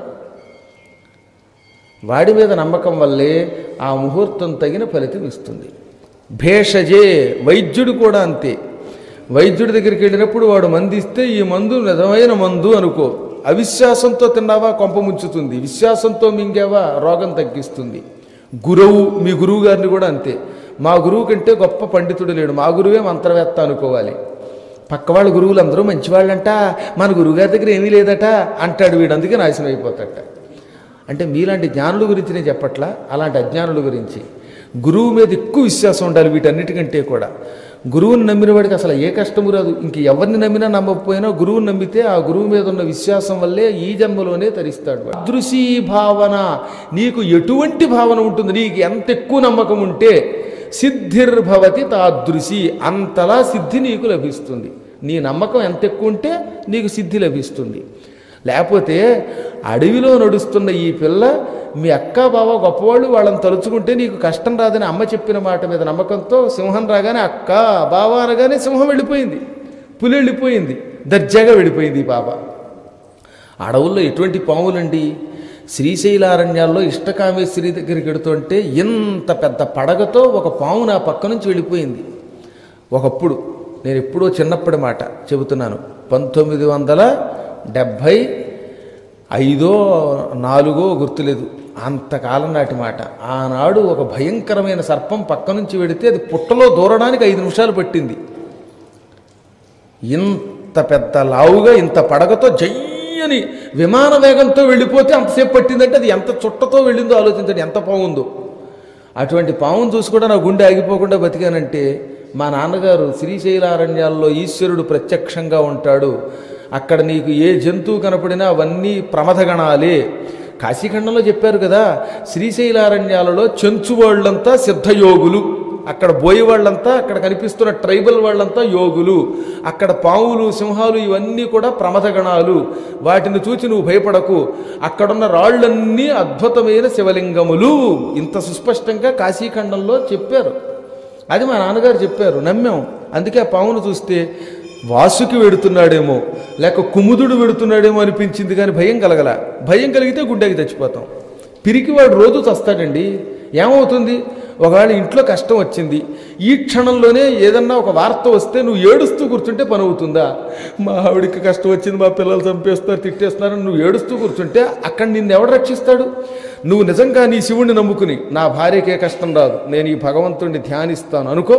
వాడి మీద నమ్మకం వల్లే ఆ ముహూర్తం తగిన ఫలితం ఇస్తుంది భేషజే వైద్యుడు కూడా అంతే వైద్యుడి దగ్గరికి వెళ్ళినప్పుడు వాడు మందు ఇస్తే ఈ మందు నిజమైన మందు అనుకో అవిశ్వాసంతో తిన్నావా కొంప ముంచుతుంది విశ్వాసంతో మింగావా రోగం తగ్గిస్తుంది గురువు మీ గురువు గారిని కూడా అంతే మా గురువు కంటే గొప్ప పండితుడు లేడు మా గురువే మంత్రవేత్త అనుకోవాలి పక్క వాళ్ళ గురువులు అందరూ మంచివాళ్ళంట మన గురువుగారి దగ్గర ఏమీ లేదట అంటాడు వీడు అందుకే నాశనం అయిపోతాడట అంటే మీలాంటి జ్ఞానుల గురించి నేను చెప్పట్లా అలాంటి అజ్ఞానుల గురించి గురువు మీద ఎక్కువ విశ్వాసం ఉండాలి వీటన్నిటికంటే కూడా గురువుని నమ్మిన వాడికి అసలు ఏ కష్టము రాదు ఇంక ఎవరిని నమ్మినా నమ్మకపోయినా గురువుని నమ్మితే ఆ గురువు మీద ఉన్న విశ్వాసం వల్లే ఈ జన్మలోనే తరిస్తాడు వాడు. అదృశీ భావన నీకు ఎటువంటి భావన ఉంటుంది నీకు ఎంత ఎక్కువ నమ్మకం ఉంటే సిద్ధిర్భవతి తాదృశి అంతలా సిద్ధి నీకు లభిస్తుంది నీ నమ్మకం ఎంత ఎక్కువ ఉంటే నీకు సిద్ధి లభిస్తుంది లేకపోతే అడవిలో నడుస్తున్న ఈ పిల్ల మీ అక్క బావ గొప్పవాళ్ళు వాళ్ళని తలుచుకుంటే నీకు కష్టం రాదని అమ్మ చెప్పిన మాట మీద నమ్మకంతో సింహం రాగానే అక్క బావ అనగానే సింహం వెళ్ళిపోయింది పులి వెళ్ళిపోయింది దర్జాగా వెళ్ళిపోయింది ఈ పాప అడవుల్లో ఎటువంటి పాములండి శ్రీశైలారణ్యాల్లో ఇష్టకామేశ్వరి దగ్గరికి వెడుతుంటే ఇంత పెద్ద పడగతో ఒక పాము నా పక్క నుంచి వెళ్ళిపోయింది ఒకప్పుడు నేను ఎప్పుడో చిన్నప్పటి మాట చెబుతున్నాను పంతొమ్మిది వందల డెబ్భై ఐదో నాలుగో గుర్తులేదు అంతకాలం నాటి మాట ఆనాడు ఒక భయంకరమైన సర్పం పక్క నుంచి వెడితే అది పుట్టలో దూరడానికి ఐదు నిమిషాలు పట్టింది ఇంత పెద్ద లావుగా ఇంత పడగతో జయ్యని విమాన వేగంతో వెళ్ళిపోతే అంతసేపు పట్టిందంటే అది ఎంత చుట్టతో వెళ్ళిందో ఆలోచించండి ఎంత బాగుందో అటువంటి పావును చూసి కూడా నా గుండె ఆగిపోకుండా బతికానంటే మా నాన్నగారు శ్రీశైలారణ్యాల్లో ఈశ్వరుడు ప్రత్యక్షంగా ఉంటాడు అక్కడ నీకు ఏ జంతువు కనపడినా అవన్నీ ప్రమథగణాలే కాశీఖండంలో చెప్పారు కదా శ్రీశైలారణ్యాలలో చెంచు వాళ్ళంతా సిద్ధయోగులు అక్కడ బోయి వాళ్ళంతా అక్కడ కనిపిస్తున్న ట్రైబల్ వాళ్ళంతా యోగులు అక్కడ పావులు సింహాలు ఇవన్నీ కూడా ప్రమథగణాలు వాటిని చూచి నువ్వు భయపడకు అక్కడున్న రాళ్ళన్నీ అద్భుతమైన శివలింగములు ఇంత సుస్పష్టంగా కాశీఖండంలో చెప్పారు అది మా నాన్నగారు చెప్పారు నమ్మాం అందుకే ఆ పావును చూస్తే వాసుకి వెడుతున్నాడేమో లేక కుముదుడు వెడుతున్నాడేమో అనిపించింది కానీ భయం కలగల భయం కలిగితే గుండెకి చచ్చిపోతాం పిరికి వాడు రోజు చస్తాడండి ఏమవుతుంది ఒకవేళ ఇంట్లో కష్టం వచ్చింది ఈ క్షణంలోనే ఏదన్నా ఒక వార్త వస్తే నువ్వు ఏడుస్తూ కూర్చుంటే పని అవుతుందా మా ఆవిడికి కష్టం వచ్చింది మా పిల్లలు చంపేస్తున్నారు తిట్టేస్తున్నారు నువ్వు ఏడుస్తూ కూర్చుంటే అక్కడ నిన్ను ఎవడు రక్షిస్తాడు నువ్వు నిజంగా నీ శివుణ్ణి నమ్ముకుని నా భార్యకే కష్టం రాదు నేను ఈ భగవంతుడిని ధ్యానిస్తాను అనుకో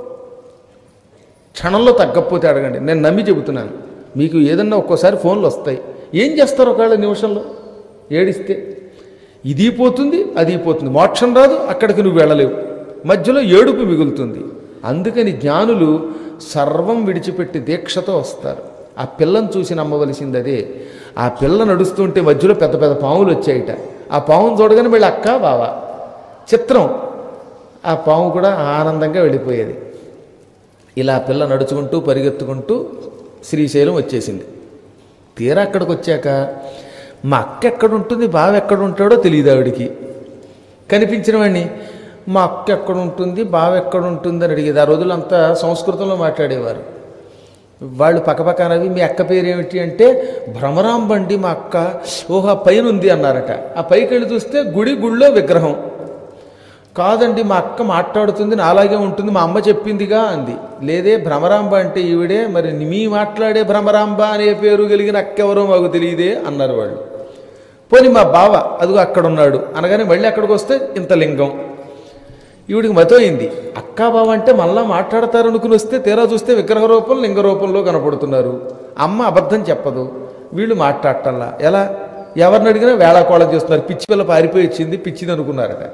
క్షణంలో తగ్గకపోతే అడగండి నేను నమ్మి చెబుతున్నాను మీకు ఏదన్నా ఒక్కోసారి ఫోన్లు వస్తాయి ఏం చేస్తారు ఒకవేళ నిమిషంలో ఏడిస్తే ఇది పోతుంది అది పోతుంది మోక్షం రాదు అక్కడికి నువ్వు వెళ్ళలేవు మధ్యలో ఏడుపు మిగులుతుంది అందుకని జ్ఞానులు సర్వం విడిచిపెట్టి దీక్షతో వస్తారు ఆ పిల్లను చూసి నమ్మవలసింది అదే ఆ పిల్ల నడుస్తుంటే మధ్యలో పెద్ద పెద్ద పాములు వచ్చాయిట ఆ పామును చూడగానే వీళ్ళ అక్క బావ చిత్రం ఆ పాము కూడా ఆనందంగా వెళ్ళిపోయేది ఇలా పిల్ల నడుచుకుంటూ పరిగెత్తుకుంటూ శ్రీశైలం వచ్చేసింది తీరా అక్కడికి వచ్చాక మా అక్క ఎక్కడ ఉంటుంది బావ ఎక్కడ ఉంటాడో తెలియదు ఆవిడికి కనిపించిన వాడిని మా అక్క ఎక్కడ ఉంటుంది బావ ఎక్కడ ఉంటుంది అని అడిగేది ఆ రోజులంతా సంస్కృతంలో మాట్లాడేవారు వాళ్ళు పక్కపక్కనవి మీ అక్క పేరు ఏమిటి అంటే భ్రమరాంబండి మా అక్క ఓహో ఆ పైన ఉంది అన్నారట ఆ పైకి వెళ్ళి చూస్తే గుడి గుళ్ళో విగ్రహం కాదండి మా అక్క మాట్లాడుతుంది నాలాగే ఉంటుంది మా అమ్మ చెప్పిందిగా అంది లేదే భ్రమరాంబ అంటే ఈవిడే మరి మీ మాట్లాడే భ్రమరాంబ అనే పేరు కలిగిన అక్కెవరో మాకు తెలియదే అన్నారు వాళ్ళు పోనీ మా బావ అదిగో అక్కడ ఉన్నాడు అనగానే మళ్ళీ అక్కడికి వస్తే ఇంత లింగం ఈవిడికి మతోయింది అక్కా బావ అంటే మళ్ళా మాట్లాడతారు అనుకుని వస్తే తీరా చూస్తే విగ్రహ రూపం లింగ రూపంలో కనపడుతున్నారు అమ్మ అబద్ధం చెప్పదు వీళ్ళు మాట్లాడటంలా ఎలా ఎవరిని అడిగినా వేళాకోళం చేస్తున్నారు పిచ్చి పిల్ల పారిపోయి వచ్చింది పిచ్చిది అనుకున్నారట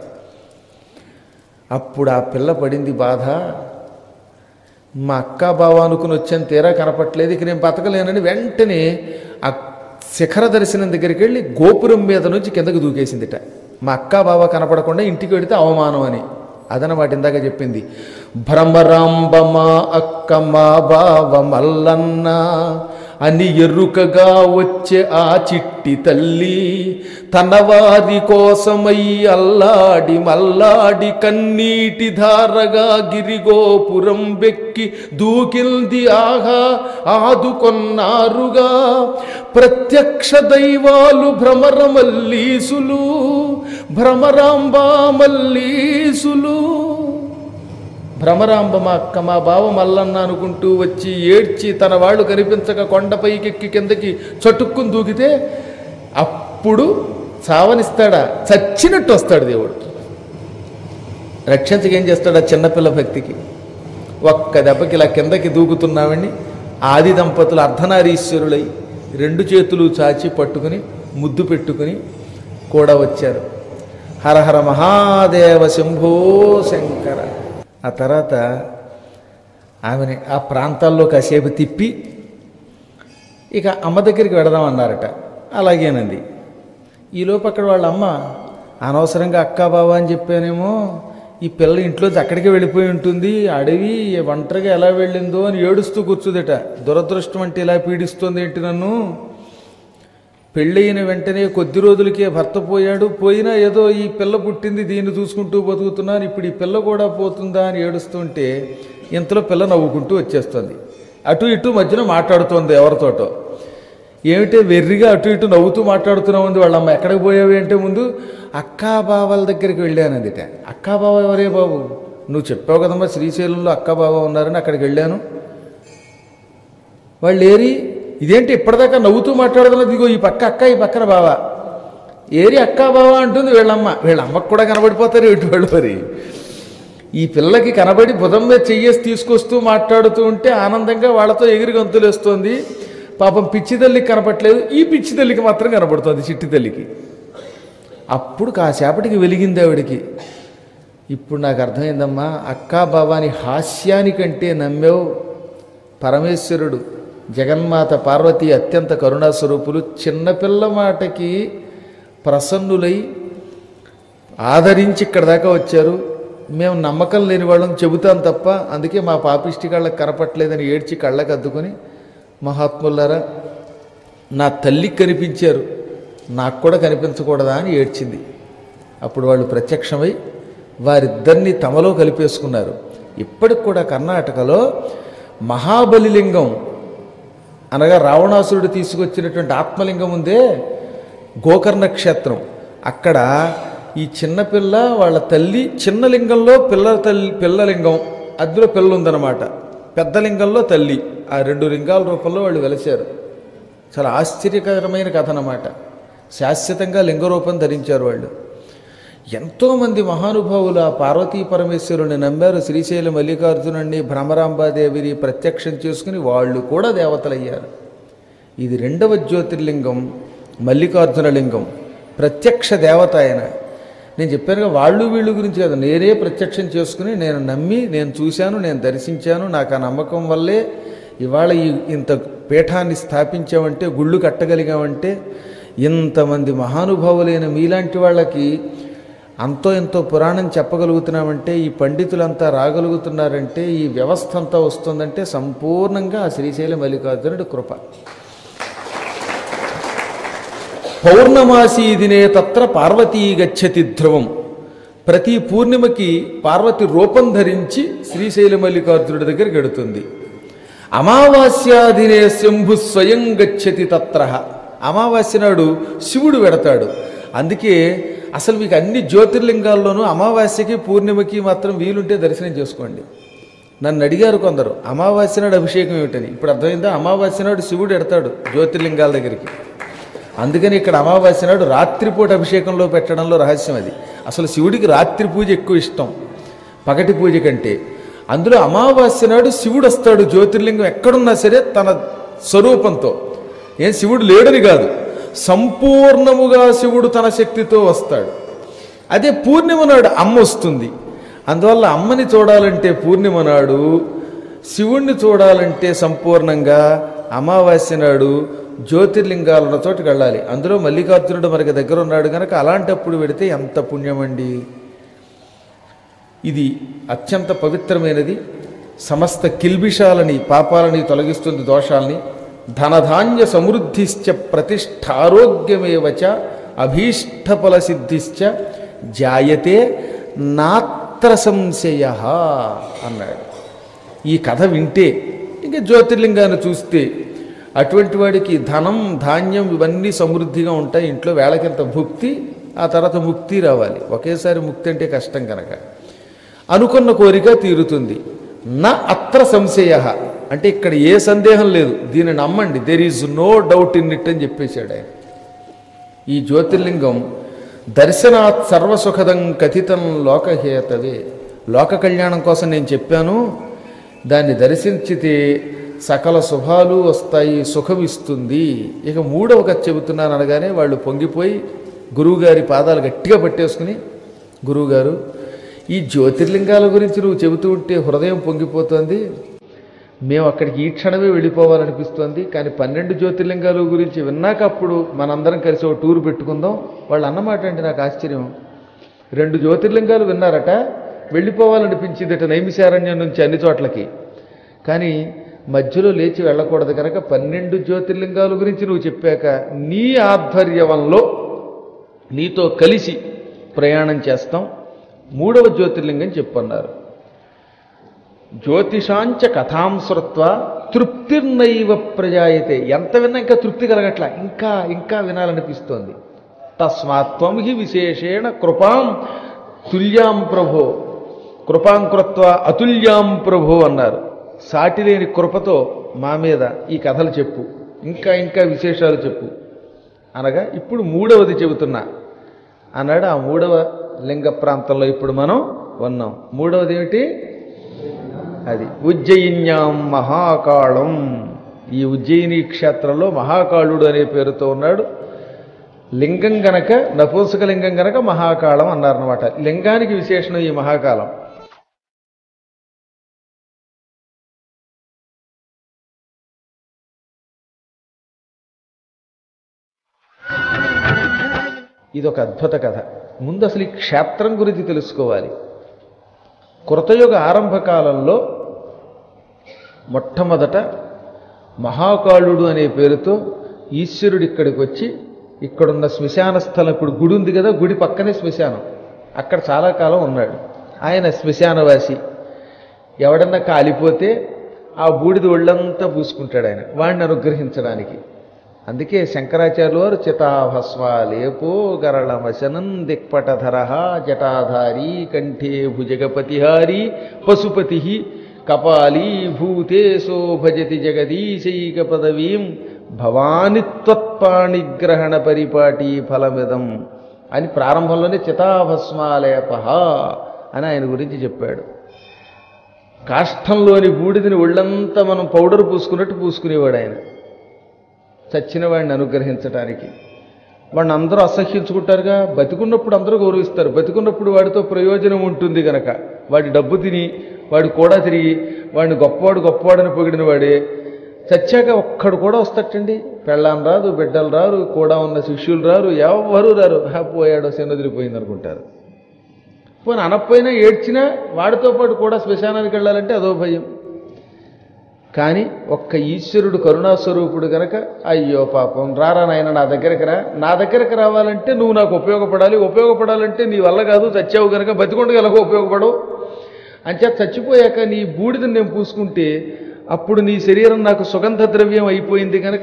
అప్పుడు ఆ పిల్ల పడింది బాధ మా అక్క బావ అనుకుని వచ్చాను తీరా కనపట్లేదు ఇక నేను బతకలేనని వెంటనే ఆ శిఖర దర్శనం దగ్గరికి వెళ్ళి గోపురం మీద నుంచి కిందకి దూకేసిందిట మా అక్క బావ కనపడకుండా ఇంటికి వెడితే అవమానం అని అదనమాట ఇందాక చెప్పింది భ్రమరాంబ మా అక్క మా బావ మల్లన్న అని ఎరుకగా వచ్చే ఆ చిట్టి తల్లి తన వారి కోసమై అల్లాడి మల్లాడి కన్నీటి ధారగా గిరిగోపురం బెక్కి దూకింది ఆహా ఆదుకొన్నారుగా ప్రత్యక్ష దైవాలు భ్రమర మల్లీసులు భ్రమరాంబా మల్లీసులు భ్రమరాంబ మా అక్క మా బావ మల్లన్న అనుకుంటూ వచ్చి ఏడ్చి తన వాళ్ళు కనిపించక కొండపైకెక్కి కిందకి చటుక్కుని దూకితే అప్పుడు చావనిస్తాడా చచ్చినట్టు వస్తాడు దేవుడు రక్షించక ఏం చేస్తాడు ఆ చిన్నపిల్ల భక్తికి ఒక్క దెబ్బకి ఇలా కిందకి దూకుతున్నామని ఆది దంపతులు అర్ధనారీశ్వరులై రెండు చేతులు చాచి పట్టుకుని ముద్దు పెట్టుకుని కూడా వచ్చారు హరహర మహాదేవ శంభో శంకర ఆ తర్వాత ఆమెని ఆ ప్రాంతాల్లో కాసేపు తిప్పి ఇక అమ్మ దగ్గరికి వెడదాం అన్నారట అలాగేనంది ఈలోపు అక్కడ వాళ్ళ అమ్మ అనవసరంగా అక్క బావ అని చెప్పానేమో ఈ పిల్ల ఇంట్లోంచి అక్కడికే వెళ్ళిపోయి ఉంటుంది అడవి ఒంటరిగా ఎలా వెళ్ళిందో అని ఏడుస్తూ కూర్చుదట దురదృష్టం అంటే ఇలా పీడిస్తుంది ఏంటి నన్ను పెళ్ళయిన వెంటనే కొద్ది రోజులకే భర్త పోయాడు పోయినా ఏదో ఈ పిల్ల పుట్టింది దీన్ని చూసుకుంటూ బతుకుతున్నాను ఇప్పుడు ఈ పిల్ల కూడా పోతుందా అని ఏడుస్తుంటే ఇంతలో పిల్ల నవ్వుకుంటూ వచ్చేస్తుంది అటు ఇటు మధ్యన మాట్లాడుతోంది ఎవరితోటో ఏమిటే వెర్రిగా అటు ఇటు నవ్వుతూ మాట్లాడుతున్నా ఉంది వాళ్ళ అమ్మ ఎక్కడికి పోయావి అంటే ముందు అక్కా బావల దగ్గరికి వెళ్ళానందిట అక్కా బావ ఎవరే బాబు నువ్వు చెప్పావు కదమ్మా శ్రీశైలంలో అక్కా బావ ఉన్నారని అక్కడికి వెళ్ళాను వాళ్ళు ఏరి ఇదేంటి ఇప్పటిదాకా నవ్వుతూ మాట్లాడుతున్నది ఇదిగో ఈ పక్క అక్క ఈ పక్కన బావ ఏరి అక్క బావ అంటుంది వీళ్ళమ్మ వీళ్ళ అమ్మకు కూడా కనబడిపోతారు ఇటు వాళ్ళు మరి ఈ పిల్లకి కనబడి భుజం మీద చెయ్యేసి తీసుకొస్తూ మాట్లాడుతూ ఉంటే ఆనందంగా వాళ్ళతో ఎగిరి గంతులేస్తోంది పాపం పిచ్చి తల్లికి కనపట్లేదు ఈ పిచ్చి తల్లికి మాత్రం కనపడుతోంది చిట్టి తల్లికి అప్పుడు కాసేపటికి వెలిగింది ఆవిడికి ఇప్పుడు నాకు అర్థమైందమ్మా అక్కా బావాని హాస్యానికంటే నమ్మావు పరమేశ్వరుడు జగన్మాత పార్వతి అత్యంత కరుణాస్వరూపులు చిన్నపిల్ల మాటకి ప్రసన్నులై ఆదరించి ఇక్కడ దాకా వచ్చారు మేము నమ్మకం లేని వాళ్ళని చెబుతాం తప్ప అందుకే మా పాపిష్టి కళ్ళకి కనపట్లేదని ఏడ్చి కళ్ళకి అద్దుకొని మహాత్ములారా నా తల్లికి కనిపించారు నాకు కూడా కనిపించకూడదా అని ఏడ్చింది అప్పుడు వాళ్ళు ప్రత్యక్షమై వారిద్దరిని తమలో కలిపేసుకున్నారు ఇప్పటికి కూడా కర్ణాటకలో మహాబలిలింగం అనగా రావణాసురుడు తీసుకొచ్చినటువంటి ఆత్మలింగం ఉందే గోకర్ణ క్షేత్రం అక్కడ ఈ చిన్నపిల్ల వాళ్ళ తల్లి చిన్న లింగంలో పిల్ల తల్లి పిల్లలింగం అందులో పిల్ల ఉందన్నమాట పెద్ద లింగంలో తల్లి ఆ రెండు లింగాల రూపంలో వాళ్ళు వెలిశారు చాలా ఆశ్చర్యకరమైన కథ అన్నమాట శాశ్వతంగా లింగరూపం ధరించారు వాళ్ళు ఎంతోమంది మహానుభావులు ఆ పార్వతీ పరమేశ్వరుని నమ్మారు శ్రీశైలం మల్లికార్జునుడిని భ్రమరాంబాదేవిని ప్రత్యక్షం చేసుకుని వాళ్ళు కూడా దేవతలయ్యారు ఇది రెండవ జ్యోతిర్లింగం మల్లికార్జున లింగం ప్రత్యక్ష దేవత ఆయన నేను చెప్పానుగా వాళ్ళు వీళ్ళు గురించి కాదు నేనే ప్రత్యక్షం చేసుకుని నేను నమ్మి నేను చూశాను నేను దర్శించాను నాకు ఆ నమ్మకం వల్లే ఇవాళ ఈ ఇంత పీఠాన్ని స్థాపించామంటే గుళ్ళు కట్టగలిగామంటే ఇంతమంది మహానుభావులైన మీలాంటి వాళ్ళకి అంతో ఎంతో పురాణం చెప్పగలుగుతున్నామంటే ఈ పండితులంతా రాగలుగుతున్నారంటే ఈ వ్యవస్థ అంతా వస్తుందంటే సంపూర్ణంగా ఆ శ్రీశైల మల్లికార్జునుడి కృప పౌర్ణమాసీ దినే తత్ర పార్వతీ గచ్చతి ధ్రువం ప్రతి పూర్ణిమకి పార్వతి రూపం ధరించి శ్రీశైల మల్లికార్జునుడి దగ్గర గడుతుంది అమావాస్యాదినే శంభు స్వయం గచ్చతి తత్ర అమావాస్య నాడు శివుడు వెడతాడు అందుకే అసలు మీకు అన్ని జ్యోతిర్లింగాల్లోనూ అమావాస్యకి పూర్ణిమకి మాత్రం వీలుంటే దర్శనం చేసుకోండి నన్ను అడిగారు కొందరు అమావాస్య నాడు అభిషేకం ఏమిటని ఇప్పుడు అర్థమైందా అమావాస్య నాడు శివుడు ఎడతాడు జ్యోతిర్లింగాల దగ్గరికి అందుకని ఇక్కడ అమావాస్య నాడు రాత్రిపూట అభిషేకంలో పెట్టడంలో రహస్యం అది అసలు శివుడికి రాత్రి పూజ ఎక్కువ ఇష్టం పగటి పూజ కంటే అందులో అమావాస్య నాడు శివుడు వస్తాడు జ్యోతిర్లింగం ఎక్కడున్నా సరే తన స్వరూపంతో ఏం శివుడు లేడని కాదు సంపూర్ణముగా శివుడు తన శక్తితో వస్తాడు అదే పూర్ణిమ నాడు అమ్మ వస్తుంది అందువల్ల అమ్మని చూడాలంటే పూర్ణిమ నాడు శివుణ్ణి చూడాలంటే సంపూర్ణంగా అమావాస్య నాడు జ్యోతిర్లింగాలు ఉన్న చోటుకి వెళ్ళాలి అందులో మల్లికార్జునుడు మనకి దగ్గర ఉన్నాడు కనుక అలాంటప్పుడు వెడితే ఎంత పుణ్యమండి ఇది అత్యంత పవిత్రమైనది సమస్త కిల్బిషాలని పాపాలని తొలగిస్తుంది దోషాలని ధనధాన్య సమృద్ధిశ్చ ప్రతిష్టారోగ్యమేవచ అభీష్టఫల సిద్ధిశ్చ జాయతే నాత్ర సంశయ అన్నాడు ఈ కథ వింటే ఇంకా జ్యోతిర్లింగాన్ని చూస్తే అటువంటి వాడికి ధనం ధాన్యం ఇవన్నీ సమృద్ధిగా ఉంటాయి ఇంట్లో వేళకింత భుక్తి ఆ తర్వాత ముక్తి రావాలి ఒకేసారి ముక్తి అంటే కష్టం కనుక అనుకున్న కోరిక తీరుతుంది నా అత్ర సంశయ అంటే ఇక్కడ ఏ సందేహం లేదు దీన్ని నమ్మండి there is no doubt in it అని చెప్పేశాడు ఆయన ఈ జ్యోతిర్లింగం దర్శనాత్ సర్వసుఖదం కథితం లోకహేతవే లోక కళ్యాణం కోసం నేను చెప్పాను దాన్ని దర్శించితే సకల శుభాలు వస్తాయి సుఖం ఇస్తుంది ఇక మూడవ కథ చెబుతున్నాను అనగానే వాళ్ళు పొంగిపోయి గురువుగారి పాదాలు గట్టిగా పట్టేసుకుని గురువుగారు ఈ జ్యోతిర్లింగాల గురించి నువ్వు చెబుతూ ఉంటే హృదయం పొంగిపోతుంది మేము అక్కడికి ఈ క్షణమే వెళ్ళిపోవాలనిపిస్తుంది కానీ పన్నెండు జ్యోతిర్లింగాల గురించి విన్నాక అప్పుడు మనందరం కలిసి ఒక టూర్ పెట్టుకుందాం వాళ్ళు అన్నమాట అంటే నాకు ఆశ్చర్యం రెండు జ్యోతిర్లింగాలు విన్నారట వెళ్ళిపోవాలనిపించిందట నైమిశారణ్యం నుంచి అన్ని చోట్లకి కానీ మధ్యలో లేచి వెళ్ళకూడదు కనుక పన్నెండు జ్యోతిర్లింగాల గురించి నువ్వు చెప్పాక నీ ఆధ్వర్యంలో నీతో కలిసి ప్రయాణం చేస్తాం మూడవ జ్యోతిర్లింగం చెప్పన్నారు జ్యోతిషాంచ కథాం శ్రుత్వ తృప్తిర్నైవ ప్రజాయతే ఎంత విన్నా ఇంకా తృప్తి కలగట్ల ఇంకా ఇంకా వినాలనిపిస్తోంది తస్మాత్ త్వం హి విశేషేణ కృపాం తుల్యాం ప్రభో కృపాం కృత్వ అతుల్యాం ప్రభో అన్నారు సాటిలేని కృపతో మా మీద ఈ కథలు చెప్పు ఇంకా ఇంకా విశేషాలు చెప్పు అనగా ఇప్పుడు మూడవది చెబుతున్నా అన్నాడు ఆ మూడవ లింగ ప్రాంతంలో ఇప్పుడు మనం ఉన్నాం మూడవది ఏమిటి అది ఉజ్జయిన్యాం మహాకాళం ఈ ఉజ్జయిని క్షేత్రంలో మహాకాళుడు అనే పేరుతో ఉన్నాడు లింగం గనక నపుంసక లింగం గనక మహాకాళం అన్నారనమాట లింగానికి విశేషణం ఈ మహాకాలం ఇది ఒక అద్భుత కథ ముందు అసలు ఈ క్షేత్రం గురించి తెలుసుకోవాలి కృతయుగ ఆరంభ కాలంలో మొట్టమొదట మహాకాళుడు అనే పేరుతో ఈశ్వరుడు ఇక్కడికి వచ్చి ఇక్కడున్న శ్మశాన స్థలం ఇప్పుడు గుడి ఉంది కదా గుడి పక్కనే శ్మశానం అక్కడ చాలా కాలం ఉన్నాడు ఆయన శ్మశానవాసి ఎవడన్నా కాలిపోతే ఆ బూడిద ఒళ్ళంతా పూసుకుంటాడు ఆయన వాడిని అనుగ్రహించడానికి అందుకే శంకరాచార్యుల వారు చితాభస్వాలేపో గరళమశనం దిక్పటధర జటాధారి కంఠే భుజగపతిహారి పశుపతి కపాలీ భూతేశో భజతి జగదీశైక పదవీం భవానిత్వత్పాణిగ్రహణ పరిపాటి ఫలమిదం అని ప్రారంభంలోనే చితాభస్మాలేప అని ఆయన గురించి చెప్పాడు కాష్టంలోని బూడిదని ఒళ్ళంతా మనం పౌడర్ పూసుకున్నట్టు పూసుకునేవాడు ఆయన చచ్చిన వాడిని అనుగ్రహించడానికి వాడిని అందరూ అసహ్యించుకుంటారుగా బతికున్నప్పుడు అందరూ గౌరవిస్తారు బతికున్నప్పుడు వాడితో ప్రయోజనం ఉంటుంది గనక వాడి డబ్బు తిని వాడి కూడా తిరిగి వాడిని గొప్పవాడు గొప్పవాడని పొగిడిన వాడే చచ్చాక ఒక్కడు కూడా వస్తటండి పెళ్ళాం రాదు బిడ్డలు రారు కూడా ఉన్న శిష్యులు రారు ఎవరు రారు "హా, పోయాడో శనదిరిపోయింది అనుకుంటారు పోనీ అనకపోయినా ఏడ్చినా వాడితో పాటు కూడా శ్మశానానికి వెళ్ళాలంటే అదో భయం కానీ ఒక్క ఈశ్వరుడు కరుణాస్వరూపుడు గనక అయ్యో పాపం రారా నాయన నా దగ్గరికి రా నా దగ్గరికి రావాలంటే నువ్వు నాకు ఉపయోగపడాలి ఉపయోగపడాలంటే నీ వల్ల కాదు చచ్చావు గనక బతికొండగా ఎలాగో ఉపయోగపడవు అంచేత చచ్చిపోయాక నీ బూడిదని నేను పూసుకుంటే అప్పుడు నీ శరీరం నాకు సుగంధ ద్రవ్యం అయిపోయింది గనక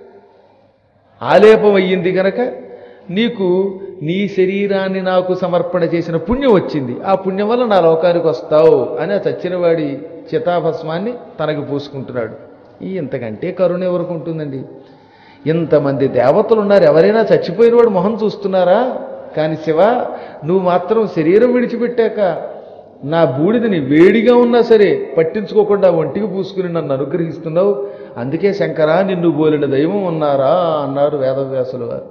ఆలేపం అయ్యింది గనక నీకు నీ శరీరాన్ని నాకు సమర్పణ చేసిన పుణ్యం వచ్చింది ఆ పుణ్యం వల్ల నా లోకానికి వస్తావు అని ఆ చచ్చినవాడి చితాభస్మాన్ని తనకు పూసుకుంటున్నాడు ఈ ఇంతకంటే కరుణ ఎవరికి ఉంటుందండి ఇంతమంది దేవతలు ఉన్నారు ఎవరైనా చచ్చిపోయిన వాడు మొహం చూస్తున్నారా కానీ శివ నువ్వు మాత్రం శరీరం విడిచిపెట్టాక నా బూడిదని వేడిగా ఉన్నా సరే పట్టించుకోకుండా ఒంటికి పూసుకుని నన్ను అనుగ్రహిస్తున్నావు అందుకే శంకరా నిన్ను బోలిన దైవం ఉన్నారా అన్నారు వేదవ్యాసులు వారు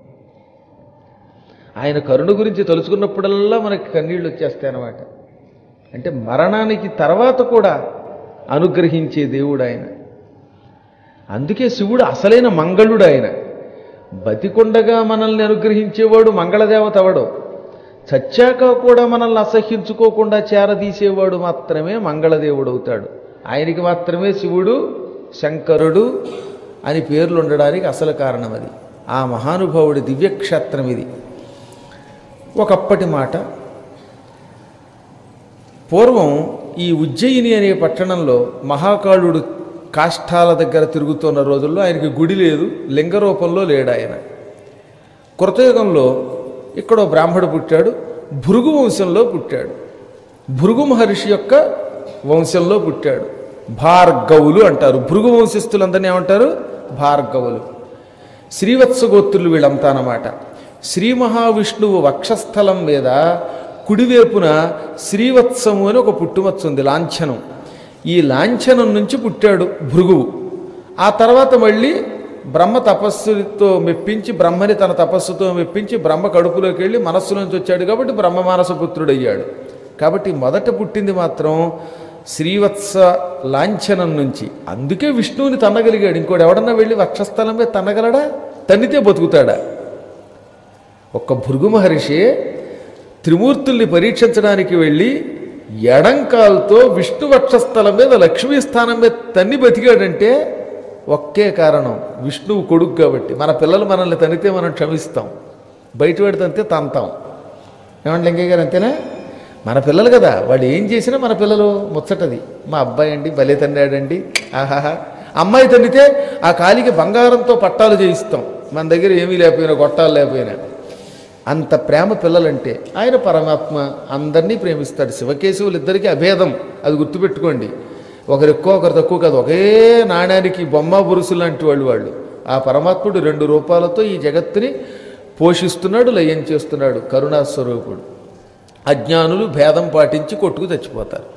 ఆయన కరుణ గురించి తలుచుకున్నప్పుడల్లా మనకి కన్నీళ్ళు వచ్చేస్తాయి అన్నమాట అంటే మరణానికి తర్వాత కూడా అనుగ్రహించే దేవుడు ఆయన అందుకే శివుడు అసలైన మంగళుడు ఆయన బతికొండగా మనల్ని అనుగ్రహించేవాడు మంగళదేవత అవడు చచ్చాక కూడా మనల్ని అసహ్యించుకోకుండా చేరదీసేవాడు మాత్రమే మంగళదేవుడు అవుతాడు ఆయనకి మాత్రమే శివుడు శంకరుడు అని పేర్లు ఉండడానికి అసలు కారణం అది ఆ మహానుభావుడి దివ్యక్షేత్రం ఇది ఒకప్పటి మాట పూర్వం ఈ ఉజ్జయిని అనే పట్టణంలో మహాకాళుడు కాష్టాల దగ్గర తిరుగుతున్న రోజుల్లో ఆయనకి గుడి లేదు లింగ రూపంలో లేడు ఆయన కృతయుగంలో ఇక్కడ ఓ బ్రాహ్మడు పుట్టాడు భృగు వంశంలో పుట్టాడు భృగు మహర్షి యొక్క వంశంలో పుట్టాడు భార్గవులు అంటారు భృగు వంశస్థులందరినీ ఏమంటారు భార్గవులు శ్రీవత్స గోత్రులు వీళ్ళంతా అన్నమాట శ్రీ మహావిష్ణువు వక్షస్థలం మీద కుడివైపున శ్రీవత్సము అని ఒక పుట్టుమచ్చ ఉంది లాంఛనం ఈ లాంఛనం నుంచి పుట్టాడు భృగువు ఆ తర్వాత మళ్ళీ బ్రహ్మ తపస్సుతో మెప్పించి బ్రహ్మని తన తపస్సుతో మెప్పించి బ్రహ్మ కడుపులోకి వెళ్ళి మనస్సులోంచి వచ్చాడు కాబట్టి బ్రహ్మ మానసపుత్రుడయ్యాడు కాబట్టి మొదట పుట్టింది మాత్రం శ్రీవత్స లాంఛనం నుంచి అందుకే విష్ణువుని తన్నగలిగాడు ఇంకోటి ఎవడన్నా వెళ్ళి వక్షస్థలం మీద తన్నగలడా తన్నితే బతుకుతాడా ఒక్క భృగు మహర్షి త్రిమూర్తుల్ని పరీక్షించడానికి వెళ్ళి ఎడంకాలతో విష్ణు వక్షస్థలం మీద లక్ష్మీ స్థానం మీద తన్ని బతికాడంటే ఒకే కారణం విష్ణువు కొడుకు కాబట్టి మన పిల్లలు మనల్ని తనితే మనం క్షమిస్తాం బయట వాడి తంతే తంతాం ఏమండి లింగయ్య గారు అంతేనా మన పిల్లలు కదా వాడు ఏం చేసినా మన పిల్లలు ముచ్చటది మా అబ్బాయి అండి భలే తన్నాడండి ఆహాహా అమ్మాయి తన్నితే ఆ కాలికి బంగారంతో పట్టాలు చేయిస్తాం మన దగ్గర ఏమీ లేకపోయినా గొట్టాలు లేకపోయినా అంత ప్రేమ పిల్లలంటే ఆయన పరమాత్మ అందరినీ ప్రేమిస్తాడు శివకేశవులు ఇద్దరికీ అభేదం అది గుర్తుపెట్టుకోండి ఒకరు ఎక్కువ ఒకరు తక్కువ కాదు ఒకే నాణ్యానికి బొమ్మ బురుసు లాంటి వాళ్ళు వాళ్ళు ఆ పరమాత్ముడు రెండు రూపాలతో ఈ జగత్తుని పోషిస్తున్నాడు లయం చేస్తున్నాడు కరుణాస్వరూపుడు అజ్ఞానులు భేదం పాటించి కొట్టుకు చచ్చిపోతారు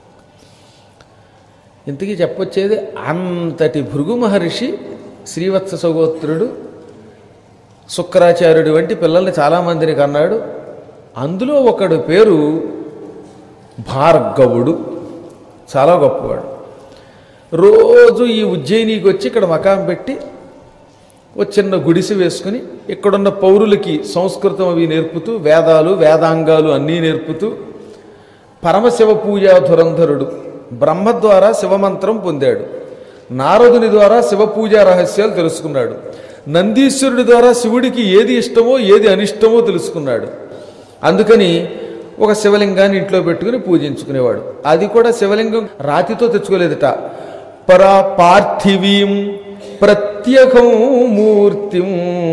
ఇంతకీ చెప్పొచ్చేది అంతటి భృగు మహర్షి శ్రీవత్స సగోత్రుడు శుక్రాచార్యుడు వంటి పిల్లల్ని చాలామందిని కన్నాడు అందులో ఒకడు పేరు భార్గవుడు చాలా గొప్పవాడు రోజు ఈ ఉజ్జయినికి వచ్చి ఇక్కడ మకాం పెట్టి ఒక చిన్న గుడిసె వేసుకుని ఇక్కడున్న పౌరులకి సంస్కృతం అవి నేర్పుతూ వేదాలు వేదాంగాలు అన్నీ నేర్పుతూ పరమశివ పూజా ధురంధరుడు బ్రహ్మ ద్వారా శివమంత్రం పొందాడు నారదుని ద్వారా శివ పూజా రహస్యాలు తెలుసుకున్నాడు నందీశ్వరుడి ద్వారా శివుడికి ఏది ఇష్టమో ఏది అనిష్టమో తెలుసుకున్నాడు అందుకని ఒక శివలింగాన్ని ఇంట్లో పెట్టుకుని పూజించుకునేవాడు అది కూడా శివలింగం రాతితో తెచ్చుకోలేదట పరా పార్థివీం ప్రత్యకం మూర్తిం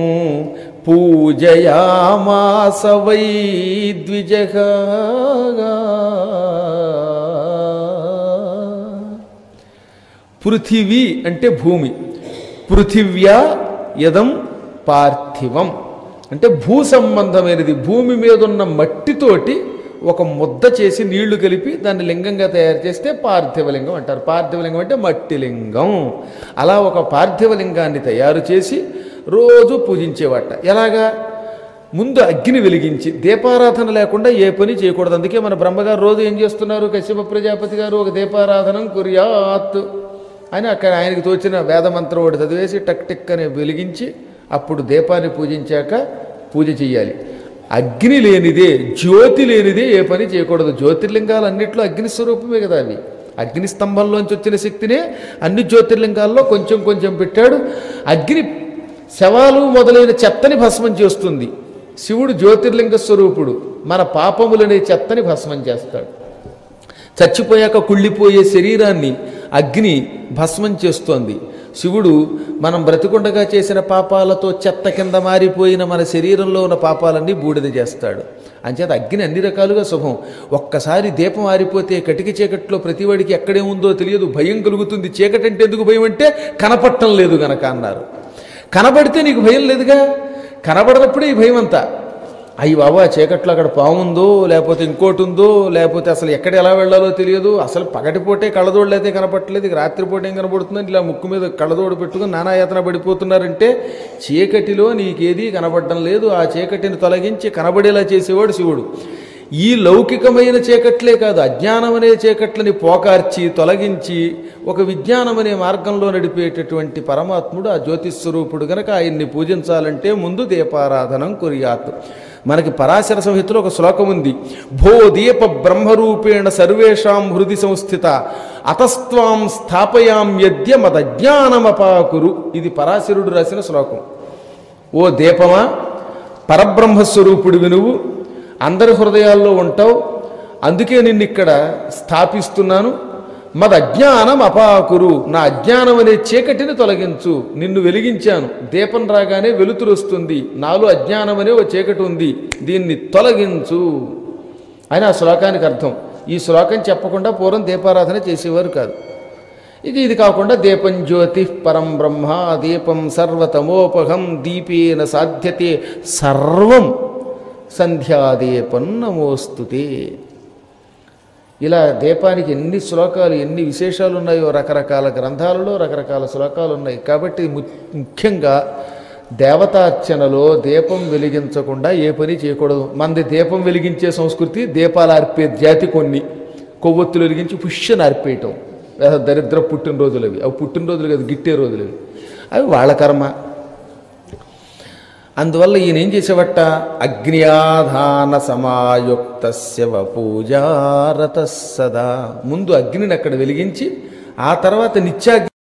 పూజయామాస వై ద్విజగా పృథివీ అంటే భూమి పృథివ్యా యదం పార్థివం అంటే భూ సంబంధమైనది భూమి మీద ఉన్న మట్టితోటి ఒక ముద్ద చేసి నీళ్లు కలిపి దాన్ని లింగంగా తయారు చేస్తే పార్థివలింగం అంటారు పార్థివలింగం అంటే మట్టి లింగం అలా ఒక పార్థివలింగాన్ని తయారు చేసి రోజు పూజించేవాట ఎలాగా ముందు అగ్ని వెలిగించి దీపారాధన లేకుండా ఏ పని చేయకూడదు అందుకే మన బ్రహ్మగారు రోజు ఏం చేస్తున్నారు కశ్యప ప్రజాపతి గారు ఒక దీపారాధనం కుర్యాత్ అని అక్కడ ఆయనకి తోచిన వేదమంత్రం ఒకటి చదివేసి టక్ టిక్ అని వెలిగించి అప్పుడు దీపాన్ని పూజించాక పూజ చేయాలి అగ్ని లేనిదే జ్యోతి లేనిదే ఏ పని చేయకూడదు జ్యోతిర్లింగాలు అన్నిట్లో అగ్ని స్వరూపమే కదా అవి అగ్ని స్తంభంలోంచి వచ్చిన శక్తినే అన్ని జ్యోతిర్లింగాల్లో కొంచెం కొంచెం పెట్టాడు అగ్ని శవాలు మొదలైన చెత్తని భస్మం చేస్తుంది శివుడు జ్యోతిర్లింగ స్వరూపుడు మన పాపములనే చెత్తని భస్మం చేస్తాడు చచ్చిపోయాక కుళ్ళిపోయే శరీరాన్ని అగ్ని భస్మం చేస్తోంది శివుడు మనం బ్రతికుండగా చేసిన పాపాలతో చెత్త కింద మారిపోయిన మన శరీరంలో ఉన్న పాపాలన్నీ బూడిద చేస్తాడు అంచేత అగ్ని అన్ని రకాలుగా శుభం ఒక్కసారి దీపం ఆరిపోతే కటిక చీకట్లో ప్రతివాడికి ఎక్కడే ఉందో తెలియదు భయం కలుగుతుంది చీకటి అంటే ఎందుకు భయం అంటే కనపట్టం లేదు గనక అన్నారు కనబడితే నీకు భయం లేదుగా కనబడినప్పుడే ఈ భయం అంతా అయ్యి బాబా చీకట్లో అక్కడ పాముందో లేకపోతే ఇంకోటి ఉందో లేకపోతే అసలు ఎక్కడ ఎలా వెళ్ళాలో తెలియదు అసలు పగటిపూటే కళ్ళదోడు అయితే కనపట్టలేదు ఇక రాత్రిపూట ఏం కనపడుతుందని ఇలా ముక్కు మీద కళ్ళదోడు పెట్టుకుని నానాయాతన పడిపోతున్నారంటే చీకటిలో నీకేదీ కనపడడం లేదు ఆ చీకటిని తొలగించి కనబడేలా చేసేవాడు శివుడు ఈ లౌకికమైన చీకట్లే కాదు అజ్ఞానం అనే చీకట్లని పోకార్చి తొలగించి ఒక విజ్ఞానం అనే మార్గంలో నడిపేటటువంటి పరమాత్ముడు ఆ జ్యోతిస్వరూపుడు గనక ఆయన్ని పూజించాలంటే ముందు దీపారాధనం కురియాత్ మనకి పరాశర సంహితలో ఒక శ్లోకం ఉంది భో దీప బ్రహ్మరూపేణ సర్వేషాం హృది సంస్థిత అతస్త్వాం స్థాపయాం యద్య మదజ్ఞానమపాకురు ఇది పరాశరుడు రాసిన శ్లోకం ఓ దీపమా పరబ్రహ్మస్వరూపుడివి నువ్వు అందరి హృదయాల్లో ఉంటావు అందుకే నిన్ను ఇక్కడ స్థాపిస్తున్నాను మద అజ్ఞానం అపాకురు నా అజ్ఞానం అనే చీకటిని తొలగించు నిన్ను వెలిగించాను దీపం రాగానే వెలుతురు వస్తుంది నాలో అజ్ఞానం అనే ఓ చీకటి ఉంది దీన్ని తొలగించు అని ఆ శ్లోకానికి అర్థం ఈ శ్లోకం చెప్పకుండా పూర్వం దీపారాధన చేసేవారు కాదు ఇక ఇది కాకుండా దీపం జ్యోతి పరం బ్రహ్మ దీపం సర్వతమోపహం దీపేన సాధ్యతే సర్వం సంధ్యాదీపం నమోస్తుతే ఇలా దీపానికి ఎన్ని శ్లోకాలు ఎన్ని విశేషాలు ఉన్నాయో రకరకాల గ్రంథాలలో రకరకాల శ్లోకాలు ఉన్నాయి కాబట్టి ము- ముఖ్యంగా దేవతార్చనలో దీపం వెలిగించకుండా ఏ పని చేయకూడదు మనది దీపం వెలిగించే సంస్కృతి దీపాలు అర్పే జాతి కొన్ని కొవ్వొత్తులు వెలిగించి పుష్యను అర్పేయటం లేదా దరిద్ర పుట్టినరోజులు అవి అవి పుట్టినరోజులు కాదు గిట్టే రోజులు అవి అవి వాళ్ళ కర్మ అందువల్ల ఈయన ఏం చేసేవట అగ్నియాధాన సమాయుక్త శివ పూజారత సదా ముందు అగ్నిని అక్కడ వెలిగించి ఆ తర్వాత నిత్యాగ్ని